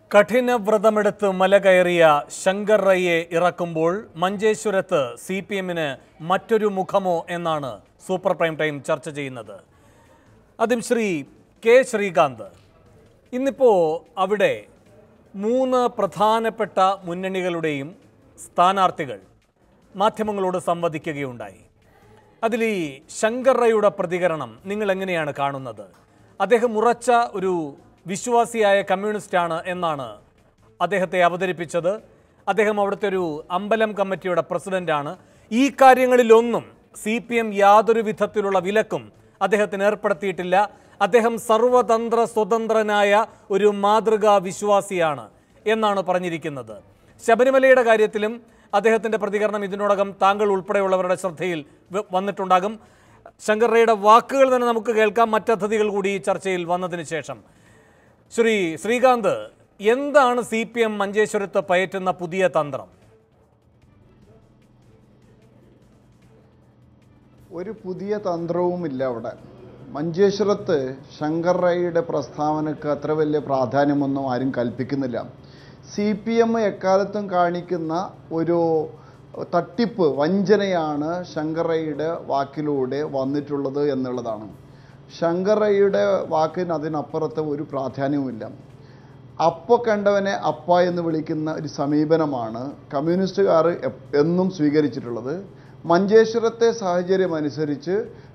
കഠിന വ്രതമെടുത്ത് മല കയറിയ ശങ്കർ റയ്യെ ഇറക്കുമ്പോൾ മഞ്ചേശ്വരത്ത് സി പി എമ്മിന് മറ്റൊരു മുഖമോ എന്നാണ് സൂപ്പർ പ്രൈം ടൈം ചർച്ച ചെയ്യുന്നത് അതും ശ്രീ കെ ശ്രീകാന്ത് ഇന്നിപ്പോൾ അവിടെ മൂന്ന് പ്രധാനപ്പെട്ട മുന്നണികളുടെയും സ്ഥാനാർത്ഥികൾ മാധ്യമങ്ങളോട് സംവദിക്കുകയുണ്ടായി അതിൽ ഈ ശങ്കർ റയുടെ പ്രതികരണം നിങ്ങൾ എങ്ങനെയാണ് കാണുന്നത് അദ്ദേഹം ഉറച്ച ഒരു വിശ്വാസിയായ കമ്മ്യൂണിസ്റ്റാണ് എന്നാണ് അദ്ദേഹത്തെ അവതരിപ്പിച്ചത് അദ്ദേഹം അവിടുത്തെ ഒരു അമ്പലം കമ്മിറ്റിയുടെ പ്രസിഡന്റാണ് ഈ കാര്യങ്ങളിലൊന്നും സി പി എം യാതൊരു വിധത്തിലുള്ള വിലക്കും അദ്ദേഹത്തിന് ഏർപ്പെടുത്തിയിട്ടില്ല അദ്ദേഹം സർവതന്ത്ര സ്വതന്ത്രനായ ഒരു മാതൃകാ വിശ്വാസിയാണ് എന്നാണ് പറഞ്ഞിരിക്കുന്നത് ശബരിമലയുടെ കാര്യത്തിലും അദ്ദേഹത്തിൻ്റെ പ്രതികരണം ഇതിനോടകം താങ്കൾ ഉൾപ്പെടെയുള്ളവരുടെ ശ്രദ്ധയിൽ വ- വന്നിട്ടുണ്ടാകും ശങ്കർ റയുടെ വാക്കുകൾ തന്നെ നമുക്ക് കേൾക്കാം മറ്റതിഥികൾ കൂടി ഈ ചർച്ചയിൽ വന്നതിന് ശേഷം ശ്രീ ശ്രീകാന്ത് എന്താണ് സി പി എം മഞ്ചേശ്വരത്ത് പയറ്റുന്ന പുതിയ തന്ത്രം ഒരു പുതിയ തന്ത്രവുമില്ല അവിടെ മഞ്ചേശ്വരത്ത് ശങ്കർ റൈയുടെ പ്രസ്താവനക്ക് അത്ര വലിയ പ്രാധാന്യമൊന്നും ആരും കൽപ്പിക്കുന്നില്ല സി പി എം എക്കാലത്തും കാണിക്കുന്ന ഒരു തട്ടിപ്പ് വഞ്ചനയാണ് ശങ്കർ റൈയുടെ വാക്കിലൂടെ വന്നിട്ടുള്ളത് എന്നുള്ളതാണ് ശങ്കർ റൈയുടെ വാക്കിന് അതിനപ്പുറത്ത് ഒരു പ്രാധാന്യവുമില്ല അപ്പ കണ്ടവനെ അപ്പ എന്ന് വിളിക്കുന്ന ഒരു സമീപനമാണ് കമ്മ്യൂണിസ്റ്റുകാർ എപ്- എന്നും സ്വീകരിച്ചിട്ടുള്ളത് മഞ്ചേശ്വരത്തെ സാഹചര്യം അനുസരിച്ച്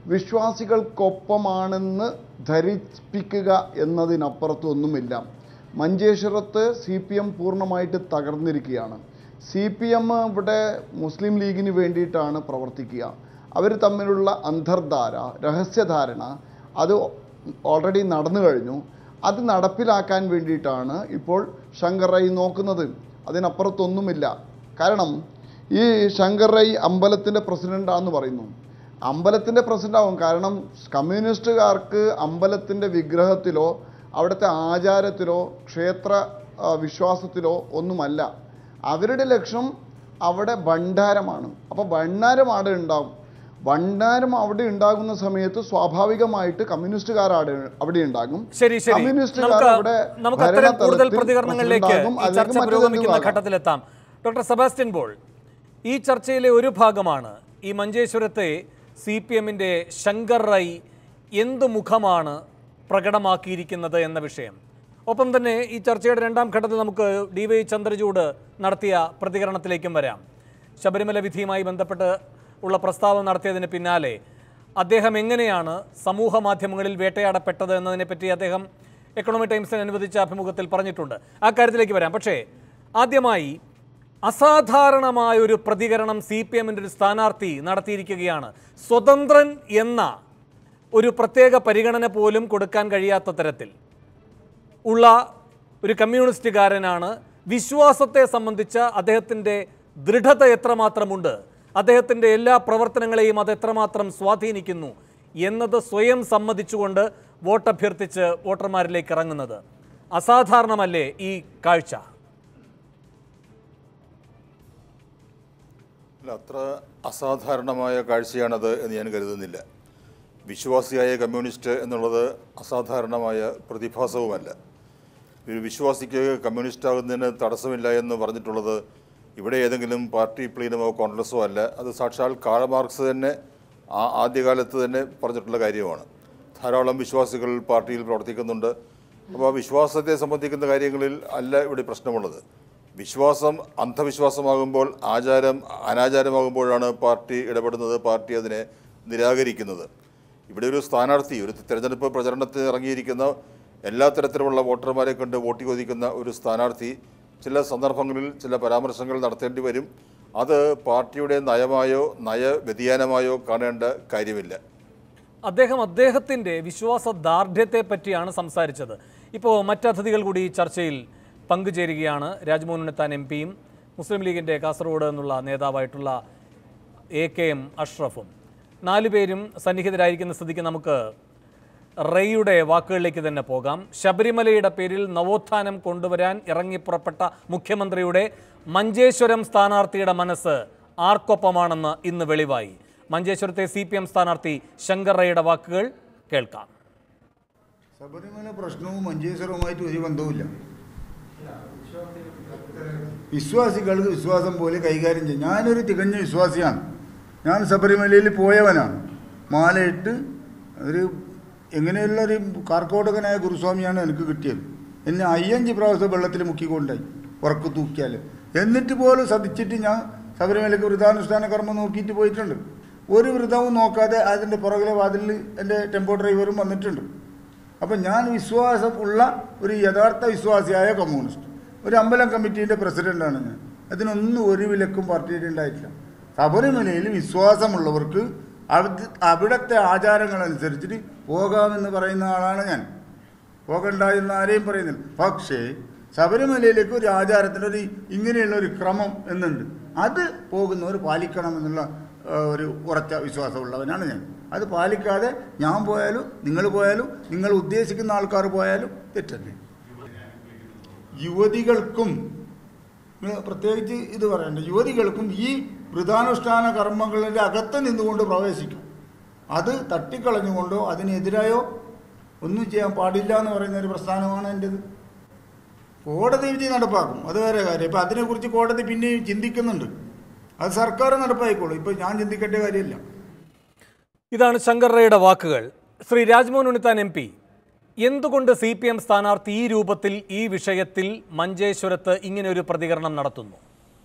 വിശ്വാസികൾക്കൊപ്പമാണെന്ന് ധരിപ്പിക്കുക എന്നതിനപ്പുറത്തൊന്നുമില്ല മഞ്ചേശ്വരത്ത് സി പി എം പൂർണ്ണമായിട്ട് തകർന്നിരിക്കുകയാണ് സി പി എം ഇവിടെ മുസ്ലിം ലീഗിന് വേണ്ടിയിട്ടാണ് പ്രവർത്തിക്കുക അവർ തമ്മിലുള്ള അന്തർധാര രഹസ്യധാരണ അത് ഓൾറെഡി നടന്നു കഴിഞ്ഞു അത് നടപ്പിലാക്കാൻ വേണ്ടിയിട്ടാണ് ഇപ്പോൾ ശങ്കർ റൈ നോക്കുന്നത് അതിനപ്പുറത്തൊന്നുമില്ല കാരണം ഈ ശങ്കർ റൈ അമ്പലത്തിൻ്റെ പ്രസിഡൻ്റാന്ന് പറയുന്നു അമ്പലത്തിൻ്റെ പ്രസിഡൻ്റാവും കാരണം കമ്മ്യൂണിസ്റ്റുകാർക്ക് അമ്പലത്തിൻ്റെ വിഗ്രഹത്തിലോ അവിടുത്തെ ആചാരത്തിലോ ക്ഷേത്ര ആ, വിശ്വാസത്തിലോ ഒന്നുമല്ല അവരുടെ ലക്ഷ്യം അവിടെ ഭണ്ഡാരമാണ് അപ്പോൾ ഭണ്ഡാരം അവിടെ ഉണ്ടാവും ഭണ്ഡാരം അവിടെ ഉണ്ടാകുന്ന സമയത്ത് സ്വാഭാവികമായിട്ട് കമ്മ്യൂണിസ്റ്റുകാർ അവിടെ അവിടെ ഉണ്ടാകും ശരി ശരി കമ്മ്യൂണിസ്റ്റുകാർ നമുക്ക് അവിടെ നമുക്ക് അത്തരം കൂടുതൽ ഭരണതലത്തിൽ പ്രതികരണങ്ങളിലേക്ക് പ്രസിഡന്റാകും, ഈ അല്ലെങ്കിൽ ചർച്ച മറ്റേതെങ്കിലും പുരോഗമിക്കുന്ന ആകാം. ഘട്ടത്തിലെത്താം ഡോക്ടർ സെബാസ്റ്റ്യൻ പോൾ ഈ ചർച്ചയിലെ ഒരു ഭാഗമാണ് ഈ മഞ്ചേശ്വരത്തെ സി പി എമ്മിൻ്റെ ശങ്കർ റൈ എന്ത് മുഖമാണ് പ്രകടമാക്കിയിരിക്കുന്നത് എന്ന വിഷയം ഒപ്പം തന്നെ ഈ ചർച്ചയുടെ രണ്ടാം ഘട്ടത്തിൽ നമുക്ക് ഡി വൈ ചന്ദ്രചൂഡ് നടത്തിയ പ്രതികരണത്തിലേക്കും വരാം ശബരിമല വിധിയുമായി ബന്ധപ്പെട്ട് ഉള്ള പ്രസ്താവന നടത്തിയതിന് പിന്നാലെ അദ്ദേഹം എങ്ങനെയാണ് സമൂഹ മാധ്യമങ്ങളിൽ വേട്ടയാടപ്പെട്ടത് എന്നതിനെപ്പറ്റി അദ്ദേഹം എക്കണോമിക് ടൈംസിന് അനുവദിച്ച അഭിമുഖത്തിൽ പറഞ്ഞിട്ടുണ്ട് ആ കാര്യത്തിലേക്ക് വരാം പക്ഷേ ആദ്യമായി അസാധാരണമായ ഒരു പ്രതികരണം സി പി എമ്മിൻ്റെ ഒരു സ്ഥാനാർത്ഥി നടത്തിയിരിക്കുകയാണ് സ്വതന്ത്രൻ എന്ന ഒരു പ്രത്യേക പരിഗണന പോലും കൊടുക്കാൻ കഴിയാത്ത തരത്തിൽ ഉള്ള ഒരു കമ്മ്യൂണിസ്റ്റുകാരനാണ് വിശ്വാസത്തെ സംബന്ധിച്ച അദ്ദേഹത്തിൻ്റെ ദൃഢത എത്രമാത്രമുണ്ട് അദ്ദേഹത്തിൻ്റെ എല്ലാ പ്രവർത്തനങ്ങളെയും അത് എത്രമാത്രം സ്വാധീനിക്കുന്നു എന്നത് സ്വയം സമ്മതിച്ചുകൊണ്ട് വോട്ടഭ്യർത്ഥിച്ച് വോട്ടർമാരിലേക്ക് ഇറങ്ങുന്നത് അസാധാരണമല്ലേ ഈ കാഴ്ച അല്ല അത്ര അസാധാരണമായ കാഴ്ചയാണത് എന്ന് ഞാൻ കരുതുന്നില്ല വിശ്വാസിയായ കമ്മ്യൂണിസ്റ്റ് എന്നുള്ളത് അസാധാരണമായ പ്രതിഭാസവുമല്ല ഒരു വിശ്വാസിക്ക് കമ്മ്യൂണിസ്റ്റ് ആകുന്നതിന് തടസ്സമില്ല എന്ന് പറഞ്ഞിട്ടുള്ളത് ഇവിടെ ഏതെങ്കിലും പാർട്ടി പ്ലീനമോ കോൺഗ്രസോ അല്ല അത് സാക്ഷാൽ കാൾ മാർക്സ് തന്നെ ആ ആദ്യകാലത്ത് തന്നെ പറഞ്ഞിട്ടുള്ള കാര്യമാണ് ധാരാളം വിശ്വാസികൾ പാർട്ടിയിൽ പ്രവർത്തിക്കുന്നുണ്ട് അപ്പോൾ ആ വിശ്വാസത്തെ സംബന്ധിക്കുന്ന കാര്യങ്ങളിൽ അല്ല ഇവിടെ പ്രശ്നമുള്ളത് വിശ്വാസം അന്ധവിശ്വാസമാകുമ്പോൾ ആചാരം അനാചാരമാകുമ്പോഴാണ് പാർട്ടി ഇടപെടുന്നത് പാർട്ടി അതിനെ നിരാകരിക്കുന്നത് ഇവിടെ ഒരു സ്ഥാനാർത്ഥി ഒരു തെരഞ്ഞെടുപ്പ് പ്രചരണത്തിന് ഇറങ്ങിയിരിക്കുന്ന എല്ലാ തരത്തിലുമുള്ള വോട്ടർമാരെ കണ്ട് വോട്ട് ചോദിക്കുന്ന ഒരു സ്ഥാനാർത്ഥി ചില സന്ദർഭങ്ങളിൽ ചില പരാമർശങ്ങൾ നടത്തേണ്ടി വരും അത് പാർട്ടിയുടെ നയമായോ നയ വ്യതിയാനമായോ കാണേണ്ട കാര്യമില്ല അദ്ദേഹം അദ്ദേഹത്തിൻ്റെ വിശ്വാസ ദാർഢ്യത്തെ പറ്റിയാണ് സംസാരിച്ചത് ഇപ്പോൾ മറ്റതിഥികൾ കൂടി ഈ ചർച്ചയിൽ പങ്കുചേരുകയാണ് രാജ്മോഹൻ ഉണ്ണിത്താൻ എം പിയും മുസ്ലിം ലീഗിൻ്റെ കാസർഗോഡ് എന്നുള്ള നേതാവായിട്ടുള്ള എ കെ എം അഷ്റഫും നാലുപേരും സന്നിഹിതരായിരിക്കുന്ന സ്ഥിതിക്ക് നമുക്ക് റെയ്യുടെ വാക്കുകളിലേക്ക് തന്നെ പോകാം ശബരിമലയുടെ പേരിൽ നവോത്ഥാനം കൊണ്ടുവരാൻ ഇറങ്ങിപ്പുറപ്പെട്ട മുഖ്യമന്ത്രിയുടെ മഞ്ചേശ്വരം സ്ഥാനാർത്ഥിയുടെ മനസ്സ് ആർക്കൊപ്പമാണെന്ന് ഇന്ന് വെളിവായി മഞ്ചേശ്വരത്തെ സി പി എം സ്ഥാനാർത്ഥി ശങ്കർ റൈയുടെ വാക്കുകൾ കേൾക്കാം ശബരിമല പ്രശ്നവും മഞ്ചേശ്വരവുമായിട്ട് ഒരു ബന്ധവുമില്ല വിശ്വാസികൾക്ക് വിശ്വാസം പോലെ കൈകാര്യം ചെയ്യും ഞാനൊരു തികഞ്ഞ വിശ്വാസിയാണ് ഞാൻ ശബരിമലയിൽ പോയവനാണ് മാലയിട്ട് ഒരു എങ്ങനെയുള്ള ഒരു കാർക്കോടകനായ ഗുരുസ്വാമിയാണ് എനിക്ക് കിട്ടിയത് എന്നെ അയ്യഞ്ച് പ്രാവശ്യം വെള്ളത്തിൽ മുക്കിക്കൊണ്ടായി ഉറക്ക് തൂക്കിയാൽ എന്നിട്ട് പോലും സതിച്ചിട്ട് ഞാൻ ശബരിമലയ്ക്ക് വ്രതാനുഷ്ഠാന കർമ്മം നോക്കിയിട്ട് പോയിട്ടുണ്ട് ഒരു വ്രതവും നോക്കാതെ അതിൻ്റെ പുറകിലെ വാതിലിൽ എൻ്റെ ടെമ്പോ ഡ്രൈവറും വന്നിട്ടുണ്ട് അപ്പം ഞാൻ വിശ്വാസം ഉള്ള ഒരു യഥാർത്ഥ വിശ്വാസിയായ കമ്മ്യൂണിസ്റ്റ് ഒരു അമ്പലം കമ്മിറ്റീൻ്റെ പ്രസിഡൻ്റാണ് ഞാൻ അതിനൊന്നും ഒരു വിലക്കും പാർട്ടിയിൽ ഉണ്ടായിട്ടില്ല ശബരിമലയിൽ വിശ്വാസമുള്ളവർക്ക് അവിടുത്തെ അവിടുത്തെ ആചാരങ്ങളനുസരിച്ചിട്ട് പോകാമെന്ന് പറയുന്ന ആളാണ് ഞാൻ പോകണ്ട എന്ന് ആരെയും പറയുന്നില്ല പക്ഷേ ശബരിമലയിലേക്ക് ഒരു ആചാരത്തിൻ്റെ ഒരു ഇങ്ങനെയുള്ള ഒരു ക്രമം എന്നുണ്ട് അത് പോകുന്നവർ പാലിക്കണം എന്നുള്ള ആ, ഒരു ഉറച്ച വിശ്വാസമുള്ളവനാണ് ഞാൻ അത് പാലിക്കാതെ ഞാൻ പോയാലും നിങ്ങൾ പോയാലും നിങ്ങൾ ഉദ്ദേശിക്കുന്ന ആൾക്കാർ പോയാലും തെറ്റല്ലേ യുവതികൾക്കും നിങ്ങൾ പ്രത്യേകിച്ച് ഇത് പറയണ്ട യുവതികൾക്കും ഈ വൃതാനുഷ്ഠാന കർമ്മങ്ങളുടെ അകത്ത് നിന്നുകൊണ്ട് പ്രവേശിക്കും അത് തട്ടിക്കളഞ്ഞുകൊണ്ടോ അതിനെതിരായോ ഒന്നും ചെയ്യാൻ പാടില്ല എന്ന് പറയുന്ന ഒരു പ്രസ്ഥാനമാണ് എൻ്റെത് കോടതി വിധി നടപ്പാക്കും അത് വേറെ കാര്യം ഇപ്പം അതിനെക്കുറിച്ച് കോടതി പിന്നെയും ചിന്തിക്കുന്നുണ്ട് അത് സർക്കാർ നടപ്പായിക്കോളും ഇപ്പം ഞാൻ ചിന്തിക്കേണ്ട കാര്യമില്ല ഇതാണ് ശങ്കർ റയുടെ വാക്കുകൾ ശ്രീ രാജ്മോഹൻ ഉണ്ണിത്താൻ എം പി എന്തുകൊണ്ട് സി പി എം സ്ഥാനാർത്ഥി ഈ രൂപത്തിൽ ഈ വിഷയത്തിൽ മഞ്ചേശ്വരത്ത് ഇങ്ങനെ ഒരു പ്രതികരണം നടത്തുന്നു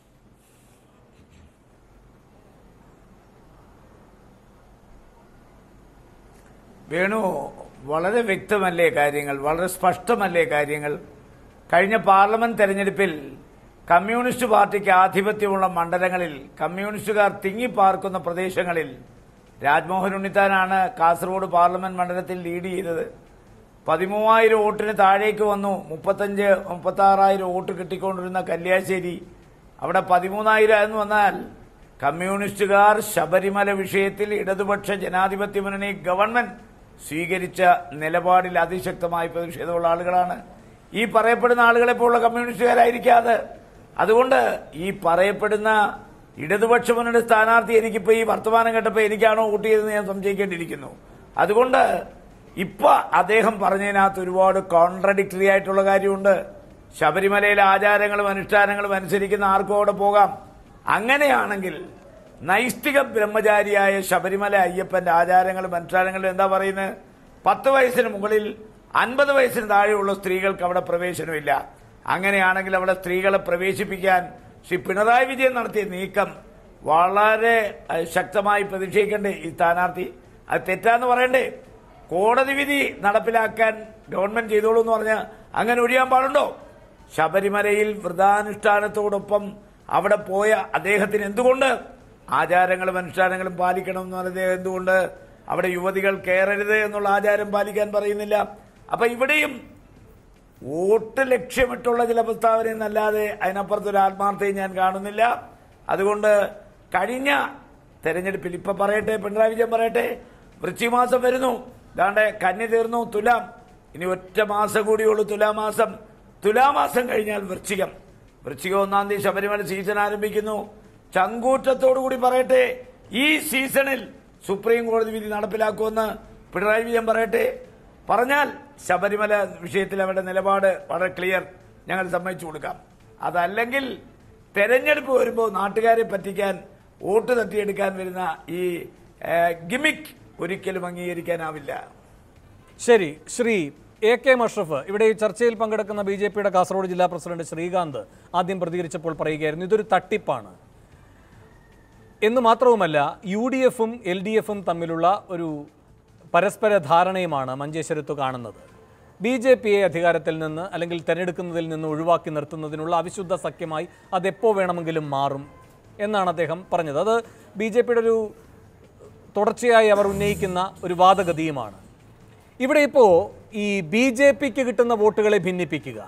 വേണു വളരെ വ്യക്തമല്ലേ കാര്യങ്ങൾ വളരെ സ്പഷ്ടമല്ലേ കാര്യങ്ങൾ കഴിഞ്ഞ പാർലമെന്റ് തെരഞ്ഞെടുപ്പിൽ കമ്മ്യൂണിസ്റ്റ് പാർട്ടിക്ക് ആധിപത്യമുള്ള മണ്ഡലങ്ങളിൽ കമ്മ്യൂണിസ്റ്റുകാർ തിങ്ങിപ്പാർക്കുന്ന പ്രദേശങ്ങളിൽ രാജ്മോഹൻ ഉണ്ണിത്താനാണ് കാസർഗോഡ് പാർലമെന്റ് മണ്ഡലത്തിൽ ലീഡ് ചെയ്തത് പതിമൂവായിരം വോട്ടിന് താഴേക്ക് വന്നു മുപ്പത്തഞ്ച് മുപ്പത്തി ആറായിരം വോട്ട് കിട്ടിക്കൊണ്ടിരുന്ന കല്യാശ്ശേരി അവിടെ പതിമൂന്നായിരം എന്ന് വന്നാൽ കമ്മ്യൂണിസ്റ്റുകാർ ശബരിമല വിഷയത്തിൽ ഇടതുപക്ഷ ജനാധിപത്യ മുന്നണി ഗവൺമെന്റ് സ്വീകരിച്ച നിലപാടിൽ അതിശക്തമായി പ്രതിഷേധമുള്ള ആളുകളാണ് ഈ പറയപ്പെടുന്ന ആളുകളെ പോലുള്ള കമ്മ്യൂണിസ്റ്റുകാരായിരിക്കാതെ അതുകൊണ്ട് ഈ പറയപ്പെടുന്ന ഇടതുപക്ഷ മുന്നണി സ്ഥാനാർത്ഥി എനിക്കിപ്പോ ഈ വർത്തമാനം കേട്ടപ്പോൾ എനിക്കാണോ വോട്ട് ചെയ്തതെന്ന് ഞാൻ സംശയിക്കേണ്ടിയിരിക്കുന്നു അതുകൊണ്ട് ഇപ്പൊ അദ്ദേഹം പറഞ്ഞതിനകത്ത് ഒരുപാട് കോൺട്രഡിക്ടറി ആയിട്ടുള്ള കാര്യമുണ്ട് ശബരിമലയിലെ ആചാരങ്ങളും അനുഷ്ഠാനങ്ങളും അനുസരിക്കുന്ന ആർക്കും അവിടെ പോകാം അങ്ങനെയാണെങ്കിൽ നൈഷ്ഠിക ബ്രഹ്മചാരിയായ ശബരിമല അയ്യപ്പന്റെ ആചാരങ്ങളും അനുഷ്ഠാനങ്ങളും എന്താ പറയുന്നത് പത്ത് വയസ്സിന് മുകളിൽ അൻപത് വയസ്സിന് താഴെയുള്ള സ്ത്രീകൾക്ക് അവിടെ പ്രവേശനമില്ല അങ്ങനെയാണെങ്കിൽ അവിടെ സ്ത്രീകളെ പ്രവേശിപ്പിക്കാൻ ശ്രീ പിണറായി വിജയൻ നടത്തിയ നീക്കം വളരെ അഹ്, ശക്തമായി പ്രതിഷേധിക്കേണ്ടേ ഈ സ്ഥാനാർത്ഥി അത് തെറ്റാന്ന് പറയണ്ടേ കോടതി വിധി നടപ്പിലാക്കാൻ ഗവൺമെന്റ് ചെയ്തോളൂ എന്ന് പറഞ്ഞ് അങ്ങനെ ഒഴിയാൻ പാടുണ്ടോ ശബരിമലയിൽ വ്രതാനുഷ്ഠാനത്തോടൊപ്പം അവിടെ പോയ അദ്ദേഹത്തിന് എന്തുകൊണ്ട് ആചാരങ്ങളും അനുഷ്ഠാനങ്ങളും പാലിക്കണം എന്ന് പറഞ്ഞ അദ്ദേഹം എന്തുകൊണ്ട് അവിടെ യുവതികൾ കയറരുത് എന്നുള്ള ആചാരം പാലിക്കാൻ പറയുന്നില്ല അപ്പൊ ഇവിടെയും വോട്ട് ലക്ഷ്യമിട്ടുള്ള ചില പ്രസ്താവനയെന്നല്ലാതെ അതിനപ്പുറത്തൊരു ആത്മാർത്ഥയും ഞാൻ കാണുന്നില്ല അതുകൊണ്ട് കഴിഞ്ഞ തെരഞ്ഞെടുപ്പിൽ ഇപ്പൊ പറയട്ടെ പിണറായി വിജയൻ പറയട്ടെ വൃശ്ചിമാസം വരുന്നു ദാണ്ടെ കന്നി തീർന്നു തുലാം ഇനി ഒറ്റ മാസം കൂടിയുള്ളൂ തുലാമാസം തുലാമാസം കഴിഞ്ഞാൽ വൃശ്ചികം വൃശ്ചികം ഒന്നാം തീയതി ശബരിമല സീസൺ ആരംഭിക്കുന്നു ചങ്കൂറ്റത്തോടുകൂടി പറയട്ടെ ഈ സീസണിൽ സുപ്രീം കോടതി വിധി നടപ്പിലാക്കുമെന്ന് പിണറായി വിജയൻ പറയട്ടെ പറഞ്ഞാൽ ശബരിമല വിഷയത്തിൽ അവരുടെ നിലപാട് വളരെ ക്ലിയർ ഞങ്ങൾ സമ്മതിച്ചു കൊടുക്കാം അതല്ലെങ്കിൽ തെരഞ്ഞെടുപ്പ് വരുമ്പോൾ നാട്ടുകാരെ പറ്റിക്കാൻ വോട്ട് തട്ടിയെടുക്കാൻ വരുന്ന ഈ ഗിമിക് ഒരിക്കലും അംഗീകരിക്കാനാവില്ല ശരി ശ്രീ എ കെ മഷ്റഫ് ഇവിടെ ഈ ചർച്ചയിൽ പങ്കെടുക്കുന്ന ബി ജെ പിയുടെ കാസർഗോഡ് ജില്ലാ പ്രസിഡന്റ് ശ്രീകാന്ത് ആദ്യം പ്രതികരിച്ചപ്പോൾ പറയുകയായിരുന്നു ഇതൊരു തട്ടിപ്പാണ് എന്ന് മാത്രവുമല്ല യു ഡി എഫും എൽ ഡി എഫും തമ്മിലുള്ള ഒരു പരസ്പര ധാരണയുമാണ് മഞ്ചേശ്വരത്ത് കാണുന്നത് ബി ജെ പിയെ അധികാരത്തിൽ നിന്ന് അല്ലെങ്കിൽ തെരഞ്ഞെടുക്കുന്നതിൽ നിന്ന് ഒഴിവാക്കി നിർത്തുന്നതിനുള്ള അവിശുദ്ധ സഖ്യമായി അതെപ്പോൾ വേണമെങ്കിലും മാറും എന്നാണ് അദ്ദേഹം പറഞ്ഞത് അത് ബി ജെ പിയുടെ ഒരു തുടർച്ചയായി അവർ ഉന്നയിക്കുന്ന ഒരു വാദഗതിയുമാണ് ഇവിടെ ഇപ്പോൾ ഈ ബി ജെ പിക്ക് കിട്ടുന്ന വോട്ടുകളെ ഭിന്നിപ്പിക്കുക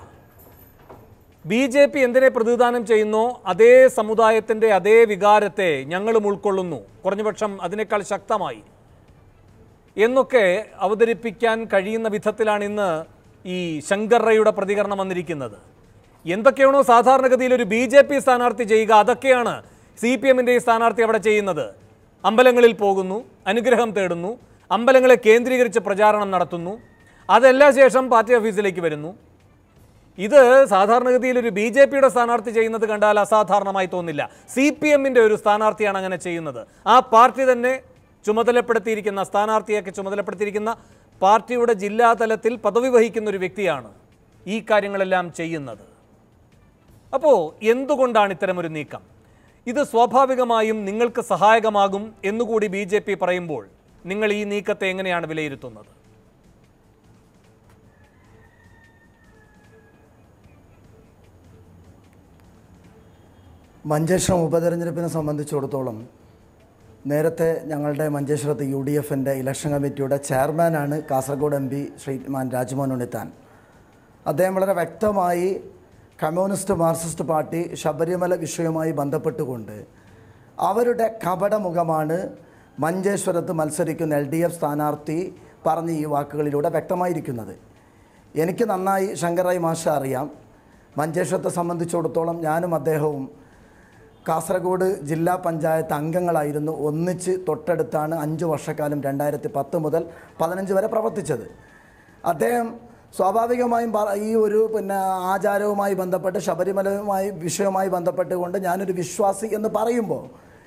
ബി ജെ പി എന്തിനെ പ്രതിദാനം ചെയ്യുന്നോ അതേ സമുദായത്തിൻ്റെ അതേ വികാരത്തെ ഞങ്ങളും ഉൾക്കൊള്ളുന്നു കുറഞ്ഞപക്ഷം അതിനേക്കാൾ ശക്തമായി എന്നൊക്കെ അവതരിപ്പിക്കാൻ കഴിയുന്ന വിധത്തിലാണ് ഇന്ന് ഈ ശങ്കർ റയുടെ പ്രതികരണം വന്നിരിക്കുന്നത് എന്തൊക്കെയാണോ സാധാരണഗതിയിൽ ഒരു ബി ജെ പി സ്ഥാനാർത്ഥി ചെയ്യുക അതൊക്കെയാണ് സി പി എമ്മിൻ്റെ ഈ സ്ഥാനാർത്ഥി അവിടെ ചെയ്യുന്നത് അമ്പലങ്ങളിൽ പോകുന്നു അനുഗ്രഹം തേടുന്നു അമ്പലങ്ങളെ കേന്ദ്രീകരിച്ച് പ്രചാരണം നടത്തുന്നു അതെല്ലാ ശേഷം പാർട്ടി ഓഫീസിലേക്ക് വരുന്നു ഇത് സാധാരണഗതിയിൽ ഒരു ബി ജെ പിയുടെ സ്ഥാനാർത്ഥി ചെയ്യുന്നത് കണ്ടാൽ അസാധാരണമായി തോന്നില്ല സി പി എമ്മിൻ്റെ ഒരു സ്ഥാനാർത്ഥിയാണ് അങ്ങനെ ചെയ്യുന്നത് ആ പാർട്ടി തന്നെ ചുമതലപ്പെടുത്തിയിരിക്കുന്ന സ്ഥാനാർത്ഥിയൊക്കെ ചുമതലപ്പെടുത്തിയിരിക്കുന്ന പാർട്ടിയുടെ ജില്ലാ തലത്തിൽ പദവി വഹിക്കുന്ന ഒരു വ്യക്തിയാണ് ഈ കാര്യങ്ങളെല്ലാം ചെയ്യുന്നത് അപ്പോൾ എന്തുകൊണ്ടാണ് ഇത്തരമൊരു നീക്കം ഇത് സ്വാഭാവികമായും നിങ്ങൾക്ക് സഹായകമാകും എന്നുകൂടി ബി ജെ പി പറയുമ്പോൾ നിങ്ങൾ ഈ നീക്കത്തെ എങ്ങനെയാണ് വിലയിരുത്തുന്നത് മഞ്ചേശ്വരം ഉപതെരഞ്ഞെടുപ്പിനെ സംബന്ധിച്ചിടത്തോളം നേരത്തെ ഞങ്ങളുടെ മഞ്ചേശ്വരത്ത് യു ഡി എഫിൻ്റെ ഇലക്ഷൻ കമ്മിറ്റിയുടെ ചെയർമാനാണ് കാസർഗോഡ് എം പി ശ്രീമാൻ രാജ്മോഹൻ ഉണ്ണിത്താൻ അദ്ദേഹം വളരെ വ്യക്തമായി കമ്മ്യൂണിസ്റ്റ് മാർക്സിസ്റ്റ് പാർട്ടി ശബരിമല വിഷയവുമായി ബന്ധപ്പെട്ടുകൊണ്ട് അവരുടെ കപടമുഖമാണ് മഞ്ചേശ്വരത്ത് മത്സരിക്കുന്ന എൽ ഡി എഫ് സ്ഥാനാർത്ഥി പറഞ്ഞ ഈ വാക്കുകളിലൂടെ വ്യക്തമായിരിക്കുന്നത് എനിക്ക് നന്നായി ശങ്കറായി മാഷ അറിയാം മഞ്ചേശ്വരത്തെ സംബന്ധിച്ചിടത്തോളം ഞാനും അദ്ദേഹവും കാസർഗോഡ് ജില്ലാ പഞ്ചായത്ത് അംഗങ്ങളായിരുന്നു ഒന്നിച്ച് തൊട്ടടുത്താണ് അഞ്ച് വർഷക്കാലം രണ്ടായിരത്തി പത്ത് മുതൽ പതിനഞ്ച് വരെ പ്രവർത്തിച്ചത് അദ്ദേഹം സ്വാഭാവികമായും പറ- ഈ ഒരു പിന്നെ ആചാരവുമായി ബന്ധപ്പെട്ട് ശബരിമലയുമായി വിഷയവുമായി ബന്ധപ്പെട്ടുകൊണ്ട് ഞാനൊരു വിശ്വാസി എന്ന് പറയുമ്പോൾ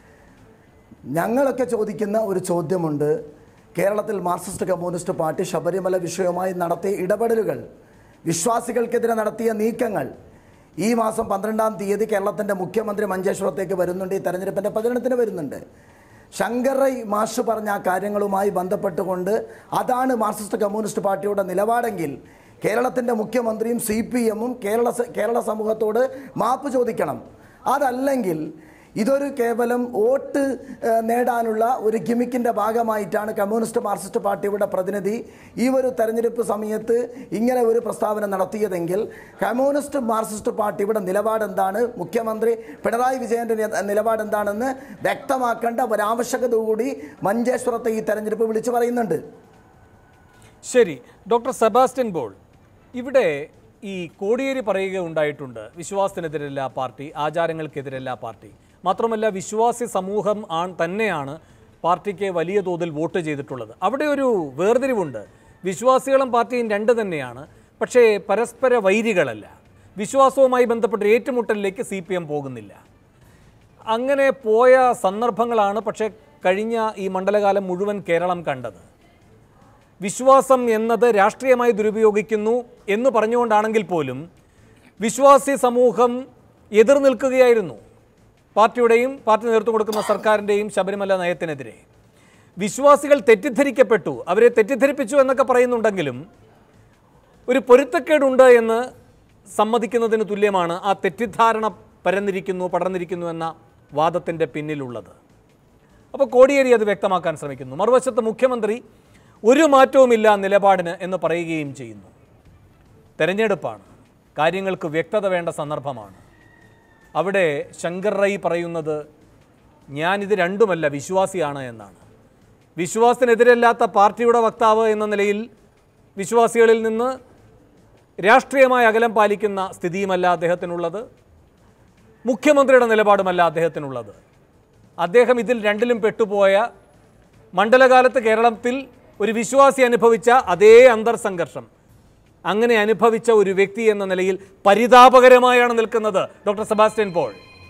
ഞങ്ങളൊക്കെ ചോദിക്കുന്ന ഒരു ചോദ്യമുണ്ട് കേരളത്തിൽ മാർക്സിസ്റ്റ് കമ്മ്യൂണിസ്റ്റ് പാർട്ടി ശബരിമല വിഷയവുമായി നടത്തിയ ഇടപെടലുകൾ വിശ്വാസികൾക്കെതിരെ നടത്തിയ നീക്കങ്ങൾ ഈ മാസം പന്ത്രണ്ടാം തീയതി കേരളത്തിൻ്റെ മുഖ്യമന്ത്രി മഞ്ചേശ്വരത്തേക്ക് വരുന്നുണ്ട് ഈ തെരഞ്ഞെടുപ്പിൻ്റെ പ്രചരണത്തിന് വരുന്നുണ്ട് ശങ്കറൈ മാഷ് പറഞ്ഞ ആ കാര്യങ്ങളുമായി ബന്ധപ്പെട്ടുകൊണ്ട് അതാണ് മാർക്സിസ്റ്റ് കമ്മ്യൂണിസ്റ്റ് പാർട്ടിയുടെ നിലപാടെങ്കിൽ കേരളത്തിൻ്റെ മുഖ്യമന്ത്രിയും സി പി എമ്മും കേരള സ- കേരള സമൂഹത്തോട് മാപ്പ് ചോദിക്കണം അതല്ലെങ്കിൽ ഇതൊരു കേവലം വോട്ട് ഏഹ്, നേടാനുള്ള ഒരു ഗിമിക്കിൻ്റെ ഭാഗമായിട്ടാണ് കമ്മ്യൂണിസ്റ്റ് മാർക്സിസ്റ്റ് പാർട്ടിയുടെ പ്രതിനിധി ഈ ഒരു തെരഞ്ഞെടുപ്പ് സമയത്ത് ഇങ്ങനെ ഒരു പ്രസ്താവന നടത്തിയതെങ്കിൽ കമ്മ്യൂണിസ്റ്റ് മാർക്സിസ്റ്റ് പാർട്ടിയുടെ നിലപാട് എന്താണ് മുഖ്യമന്ത്രി പിണറായി വിജയൻ്റെ നി- നിലപാട് എന്താണെന്ന് വ്യക്തമാക്കേണ്ട ഒരാവശ്യകത കൂടി മഞ്ചേശ്വരത്തെ ഈ തെരഞ്ഞെടുപ്പ് വിളിച്ചു പറയുന്നുണ്ട് ശരി ഡോക്ടർ സെബാസ്റ്റ്യൻ ബോൾ ഇവിടെ ഈ കോടിയേരി പറയുക ഉണ്ടായിട്ടുണ്ട് വിശ്വാസത്തിനെതിരല്ല പാർട്ടി ആചാരങ്ങൾക്കെതിരല്ല പാർട്ടി മാത്രമല്ല വിശ്വാസി സമൂഹം ആൺ തന്നെയാണ് പാർട്ടിക്ക് വലിയ തോതിൽ വോട്ട് ചെയ്തിട്ടുള്ളത് അവിടെ ഒരു വേർതിരിവുണ്ട് വിശ്വാസികളും പാർട്ടിയും രണ്ട് തന്നെയാണ് പക്ഷേ പരസ്പര വൈരികളല്ല വിശ്വാസവുമായി ബന്ധപ്പെട്ട ഏറ്റുമുട്ടലിലേക്ക് സി പി എം പോകുന്നില്ല അങ്ങനെ പോയ സന്ദർഭങ്ങളാണ് പക്ഷേ കഴിഞ്ഞ ഈ മണ്ഡലകാലം മുഴുവൻ കേരളം കണ്ടത് വിശ്വാസം എന്നത് രാഷ്ട്രീയമായി ദുരുപയോഗിക്കുന്നു എന്ന് പറഞ്ഞുകൊണ്ടാണെങ്കിൽ പോലും വിശ്വാസി സമൂഹം എതിർ നിൽക്കുകയായിരുന്നു പാർട്ടിയുടെയും പാർട്ടി നേതൃത്വം കൊടുക്കുന്ന സർക്കാരിൻ്റെയും ശബരിമല നയത്തിനെതിരെ വിശ്വാസികൾ തെറ്റിദ്ധരിക്കപ്പെട്ടു അവരെ തെറ്റിദ്ധരിപ്പിച്ചു എന്നൊക്കെ പറയുന്നുണ്ടെങ്കിലും ഒരു പൊരുത്തക്കേടുണ്ട് എന്ന് സമ്മതിക്കുന്നതിന് തുല്യമാണ് ആ തെറ്റിദ്ധാരണ പരന്നിരിക്കുന്നു പടർന്നിരിക്കുന്നു എന്ന വാദത്തിൻ്റെ പിന്നിലുള്ളത് അപ്പോൾ കോടിയേരി അത് വ്യക്തമാക്കാൻ ശ്രമിക്കുന്നു മറുവശത്ത് മുഖ്യമന്ത്രി ഒരു മാറ്റവുമില്ല നിലപാടിന് എന്ന് പറയുകയും ചെയ്യുന്നു തെരഞ്ഞെടുപ്പാണ് കാര്യങ്ങൾക്ക് വ്യക്തത വേണ്ട സന്ദർഭമാണ് അവിടെ ശങ്കർ റൈ പറയുന്നത് ഞാനിത് രണ്ടുമല്ല വിശ്വാസിയാണ് എന്നാണ് വിശ്വാസത്തിനെതിരല്ലാത്ത പാർട്ടിയുടെ വക്താവ് എന്ന നിലയിൽ വിശ്വാസികളിൽ നിന്ന് രാഷ്ട്രീയമായ അകലം പാലിക്കുന്ന സ്ഥിതിയുമല്ല അദ്ദേഹത്തിനുള്ളത് മുഖ്യമന്ത്രിയുടെ നിലപാടുമല്ല അദ്ദേഹത്തിനുള്ളത് അദ്ദേഹം ഇതിൽ രണ്ടിലും പെട്ടുപോയ മണ്ഡലകാലത്ത് കേരളത്തിൽ ഒരു വിശ്വാസി അനുഭവിച്ച അതേ അന്തർസംഘർഷം അങ്ങനെ അനുഭവിച്ച ഒരു വ്യക്തി എന്ന നിലയിൽ പരിതാപകരമായാണ് നിൽക്കുന്നത് ഡോക്ടർ സെബാസ്റ്റ്യൻ പോൾ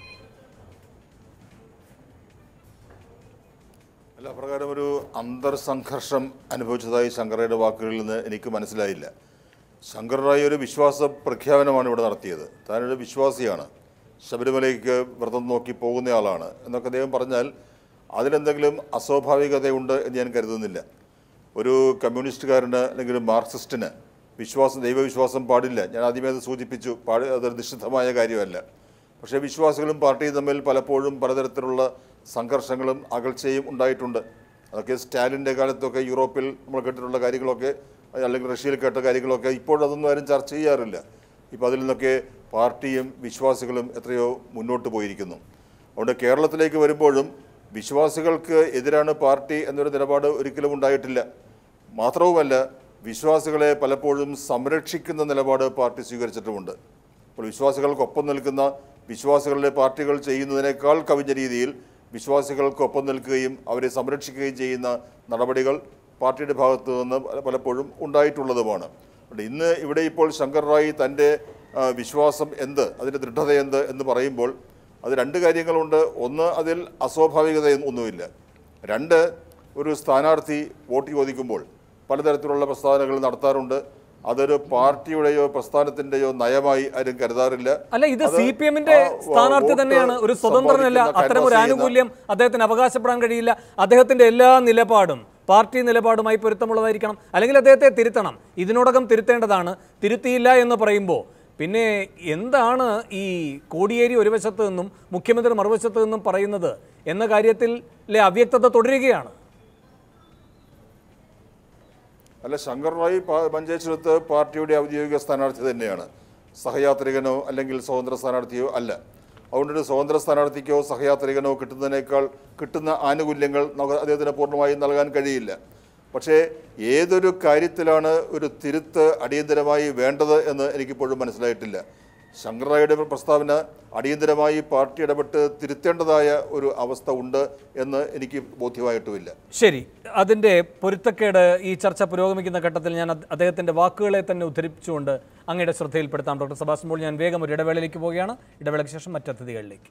അല്ല അപ്രകാരം ഒരു അന്തർസംഘർഷം അനുഭവിച്ചതായി ശങ്കറയുടെ വാക്കുകളിൽ നിന്ന് എനിക്ക് മനസ്സിലായില്ല ശങ്കർ റായ് ഒരു വിശ്വാസ പ്രഖ്യാപനമാണ് ഇവിടെ നടത്തിയത് താനൊരു വിശ്വാസിയാണ് ശബരിമലയ്ക്ക് വ്രതം നോക്കി പോകുന്നയാളാണ് എന്നൊക്കെ അദ്ദേഹം പറഞ്ഞാൽ അതിലെന്തെങ്കിലും അസ്വാഭാവികതയുണ്ട് എന്ന് ഞാൻ കരുതുന്നില്ല ഒരു കമ്മ്യൂണിസ്റ്റുകാരന് അല്ലെങ്കിൽ മാർക്സിസ്റ്റിന് വിശ്വാസം ദൈവവിശ്വാസം പാടില്ല ഞാൻ ആദ്യമേ അത് സൂചിപ്പിച്ചു പാടി അതൊരു നിഷിദ്ധമായ കാര്യമല്ല പക്ഷേ വിശ്വാസികളും പാർട്ടിയും തമ്മിൽ പലപ്പോഴും പലതരത്തിലുള്ള സംഘർഷങ്ങളും അകൽച്ചയും ഉണ്ടായിട്ടുണ്ട് അതൊക്കെ സ്റ്റാലിൻ്റെ കാലത്തൊക്കെ യൂറോപ്പിൽ നമ്മൾ കേട്ടിട്ടുള്ള കാര്യങ്ങളൊക്കെ അല്ലെങ്കിൽ റഷ്യയിൽ കേട്ട കാര്യങ്ങളൊക്കെ ഇപ്പോഴതൊന്നും ആരും ചർച്ച ചെയ്യാറില്ല ഇപ്പോൾ അതിൽ നിന്നൊക്കെ പാർട്ടിയും വിശ്വാസികളും എത്രയോ മുന്നോട്ട് പോയിരിക്കുന്നു അതുകൊണ്ട് കേരളത്തിലേക്ക് വരുമ്പോഴും വിശ്വാസികൾക്ക് എതിരാണ് പാർട്ടി എന്നൊരു നിലപാട് ഒരിക്കലും ഉണ്ടായിട്ടില്ല മാത്രവുമല്ല വിശ്വാസികളെ പലപ്പോഴും സംരക്ഷിക്കുന്ന നിലപാട് പാർട്ടി സ്വീകരിച്ചിട്ടുമുണ്ട് അപ്പോൾ വിശ്വാസികൾക്കൊപ്പം നിൽക്കുന്ന വിശ്വാസികളുടെ പാർട്ടികൾ ചെയ്യുന്നതിനേക്കാൾ കവിഞ്ഞ രീതിയിൽ വിശ്വാസികൾക്കൊപ്പം നിൽക്കുകയും അവരെ സംരക്ഷിക്കുകയും ചെയ്യുന്ന നടപടികൾ പാർട്ടിയുടെ ഭാഗത്തു നിന്ന് പല- പലപ്പോഴും ഉണ്ടായിട്ടുള്ളതുമാണ് അതുകൊണ്ട് ഇന്ന് ഇവിടെ ഇപ്പോൾ ശങ്കർ റായി തൻ്റെ ആ, വിശ്വാസം എന്ത് അതിൻ്റെ ദൃഢത എന്ത് എന്ന് പറയുമ്പോൾ അത് രണ്ട് കാര്യങ്ങളുണ്ട് ഒന്ന് അതിൽ അസ്വാഭാവികത ഒന്നുമില്ല രണ്ട് ഒരു സ്ഥാനാർത്ഥി വോട്ട് ചോദിക്കുമ്പോൾ പലതരത്തിലുള്ള പ്രസ്താവനകൾ നടത്താറുണ്ട് അതൊരു പാർട്ടിയുടെയോ പ്രസ്ഥാനത്തിന്റെയോ നയമായി ആരും കരുതാറില്ല അല്ല ഇത് അത് സി പി എമ്മിന്റെ ആ സ്ഥാനാർത്ഥി വോട്ട് തന്നെയാണ് ഒരു സ്വതന്ത്രനല്ല സമ്പാദിക്കുന്ന അത്തരം ഒരു canvass ചെയ്യുന്ന- ആനുകൂല്യം അദ്ദേഹത്തിന് അവകാശപ്പെടാൻ കഴിയില്ല അദ്ദേഹത്തിന്റെ എല്ലാ നിലപാടും പാർട്ടി നിലപാടുമായി പൊരുത്തമുള്ളതായിരിക്കണം അല്ലെങ്കിൽ അദ്ദേഹത്തെ തിരുത്തണം ഇതിനോടകം തിരുത്തേണ്ടതാണ് തിരുത്തിയില്ല എന്ന് പറയുമ്പോൾ പിന്നെ എന്താണ് ഈ കോടിയേരി ഒരു വശത്ത് നിന്നും മുഖ്യമന്ത്രി മറുവശത്ത് നിന്നും പറയുന്നത് എന്ന കാര്യത്തിൽ അവ്യക്തത തുടരുകയാണ് അല്ല ശങ്കർ റായ് പാ- മഞ്ചേശ്വരത്ത് പാർട്ടിയുടെ ഔദ്യോഗിക സ്ഥാനാർത്ഥി തന്നെയാണ് സഹയാത്രികനോ അല്ലെങ്കിൽ സ്വതന്ത്ര സ്ഥാനാർത്ഥിയോ അല്ല അതുകൊണ്ട് ഒരു സ്വതന്ത്ര സ്ഥാനാർത്ഥിക്കോ സഹയാത്രികനോ കിട്ടുന്നതിനേക്കാൾ കിട്ടുന്ന ആനുകൂല്യങ്ങൾ നമുക്ക് അദ്ദേഹത്തിന് പൂർണ്ണമായും നൽകാൻ കഴിയില്ല പക്ഷേ ഏതൊരു കാര്യത്തിലാണ് ഒരു തിരുത്ത് അടിയന്തരമായി വേണ്ടത് എന്ന് എനിക്കിപ്പോഴും മനസ്സിലായിട്ടില്ല ശങ്കർ റായിയുടെ പ്രസ്താവന അടിയന്തരമായി പാർട്ടി ഇടപെട്ട് തിരുത്തേണ്ടതായ ഒരു അവസ്ഥ ഉണ്ട് എന്ന് എനിക്ക് ബോധ്യമായിട്ടുമില്ല ശരി അതിൻ്റെ പൊരുത്തക്കേട് ഈ ചർച്ച പുരോഗമിക്കുന്ന ഘട്ടത്തിൽ ഞാൻ അദ്- അദ്ദേഹത്തിൻ്റെ വാക്കുകളെ തന്നെ ഉദ്ധരിച്ചുകൊണ്ട് അങ്ങയുടെ ശ്രദ്ധയിൽപ്പെടുത്താം ഡോക്ടർ സബാസ് മോൾ ഞാൻ വേഗം ഒരു ഇടവേളയിലേക്ക് പോവുകയാണ് ഇടവേളയ്ക്ക് ശേഷം മറ്റതിഥികളിലേക്ക്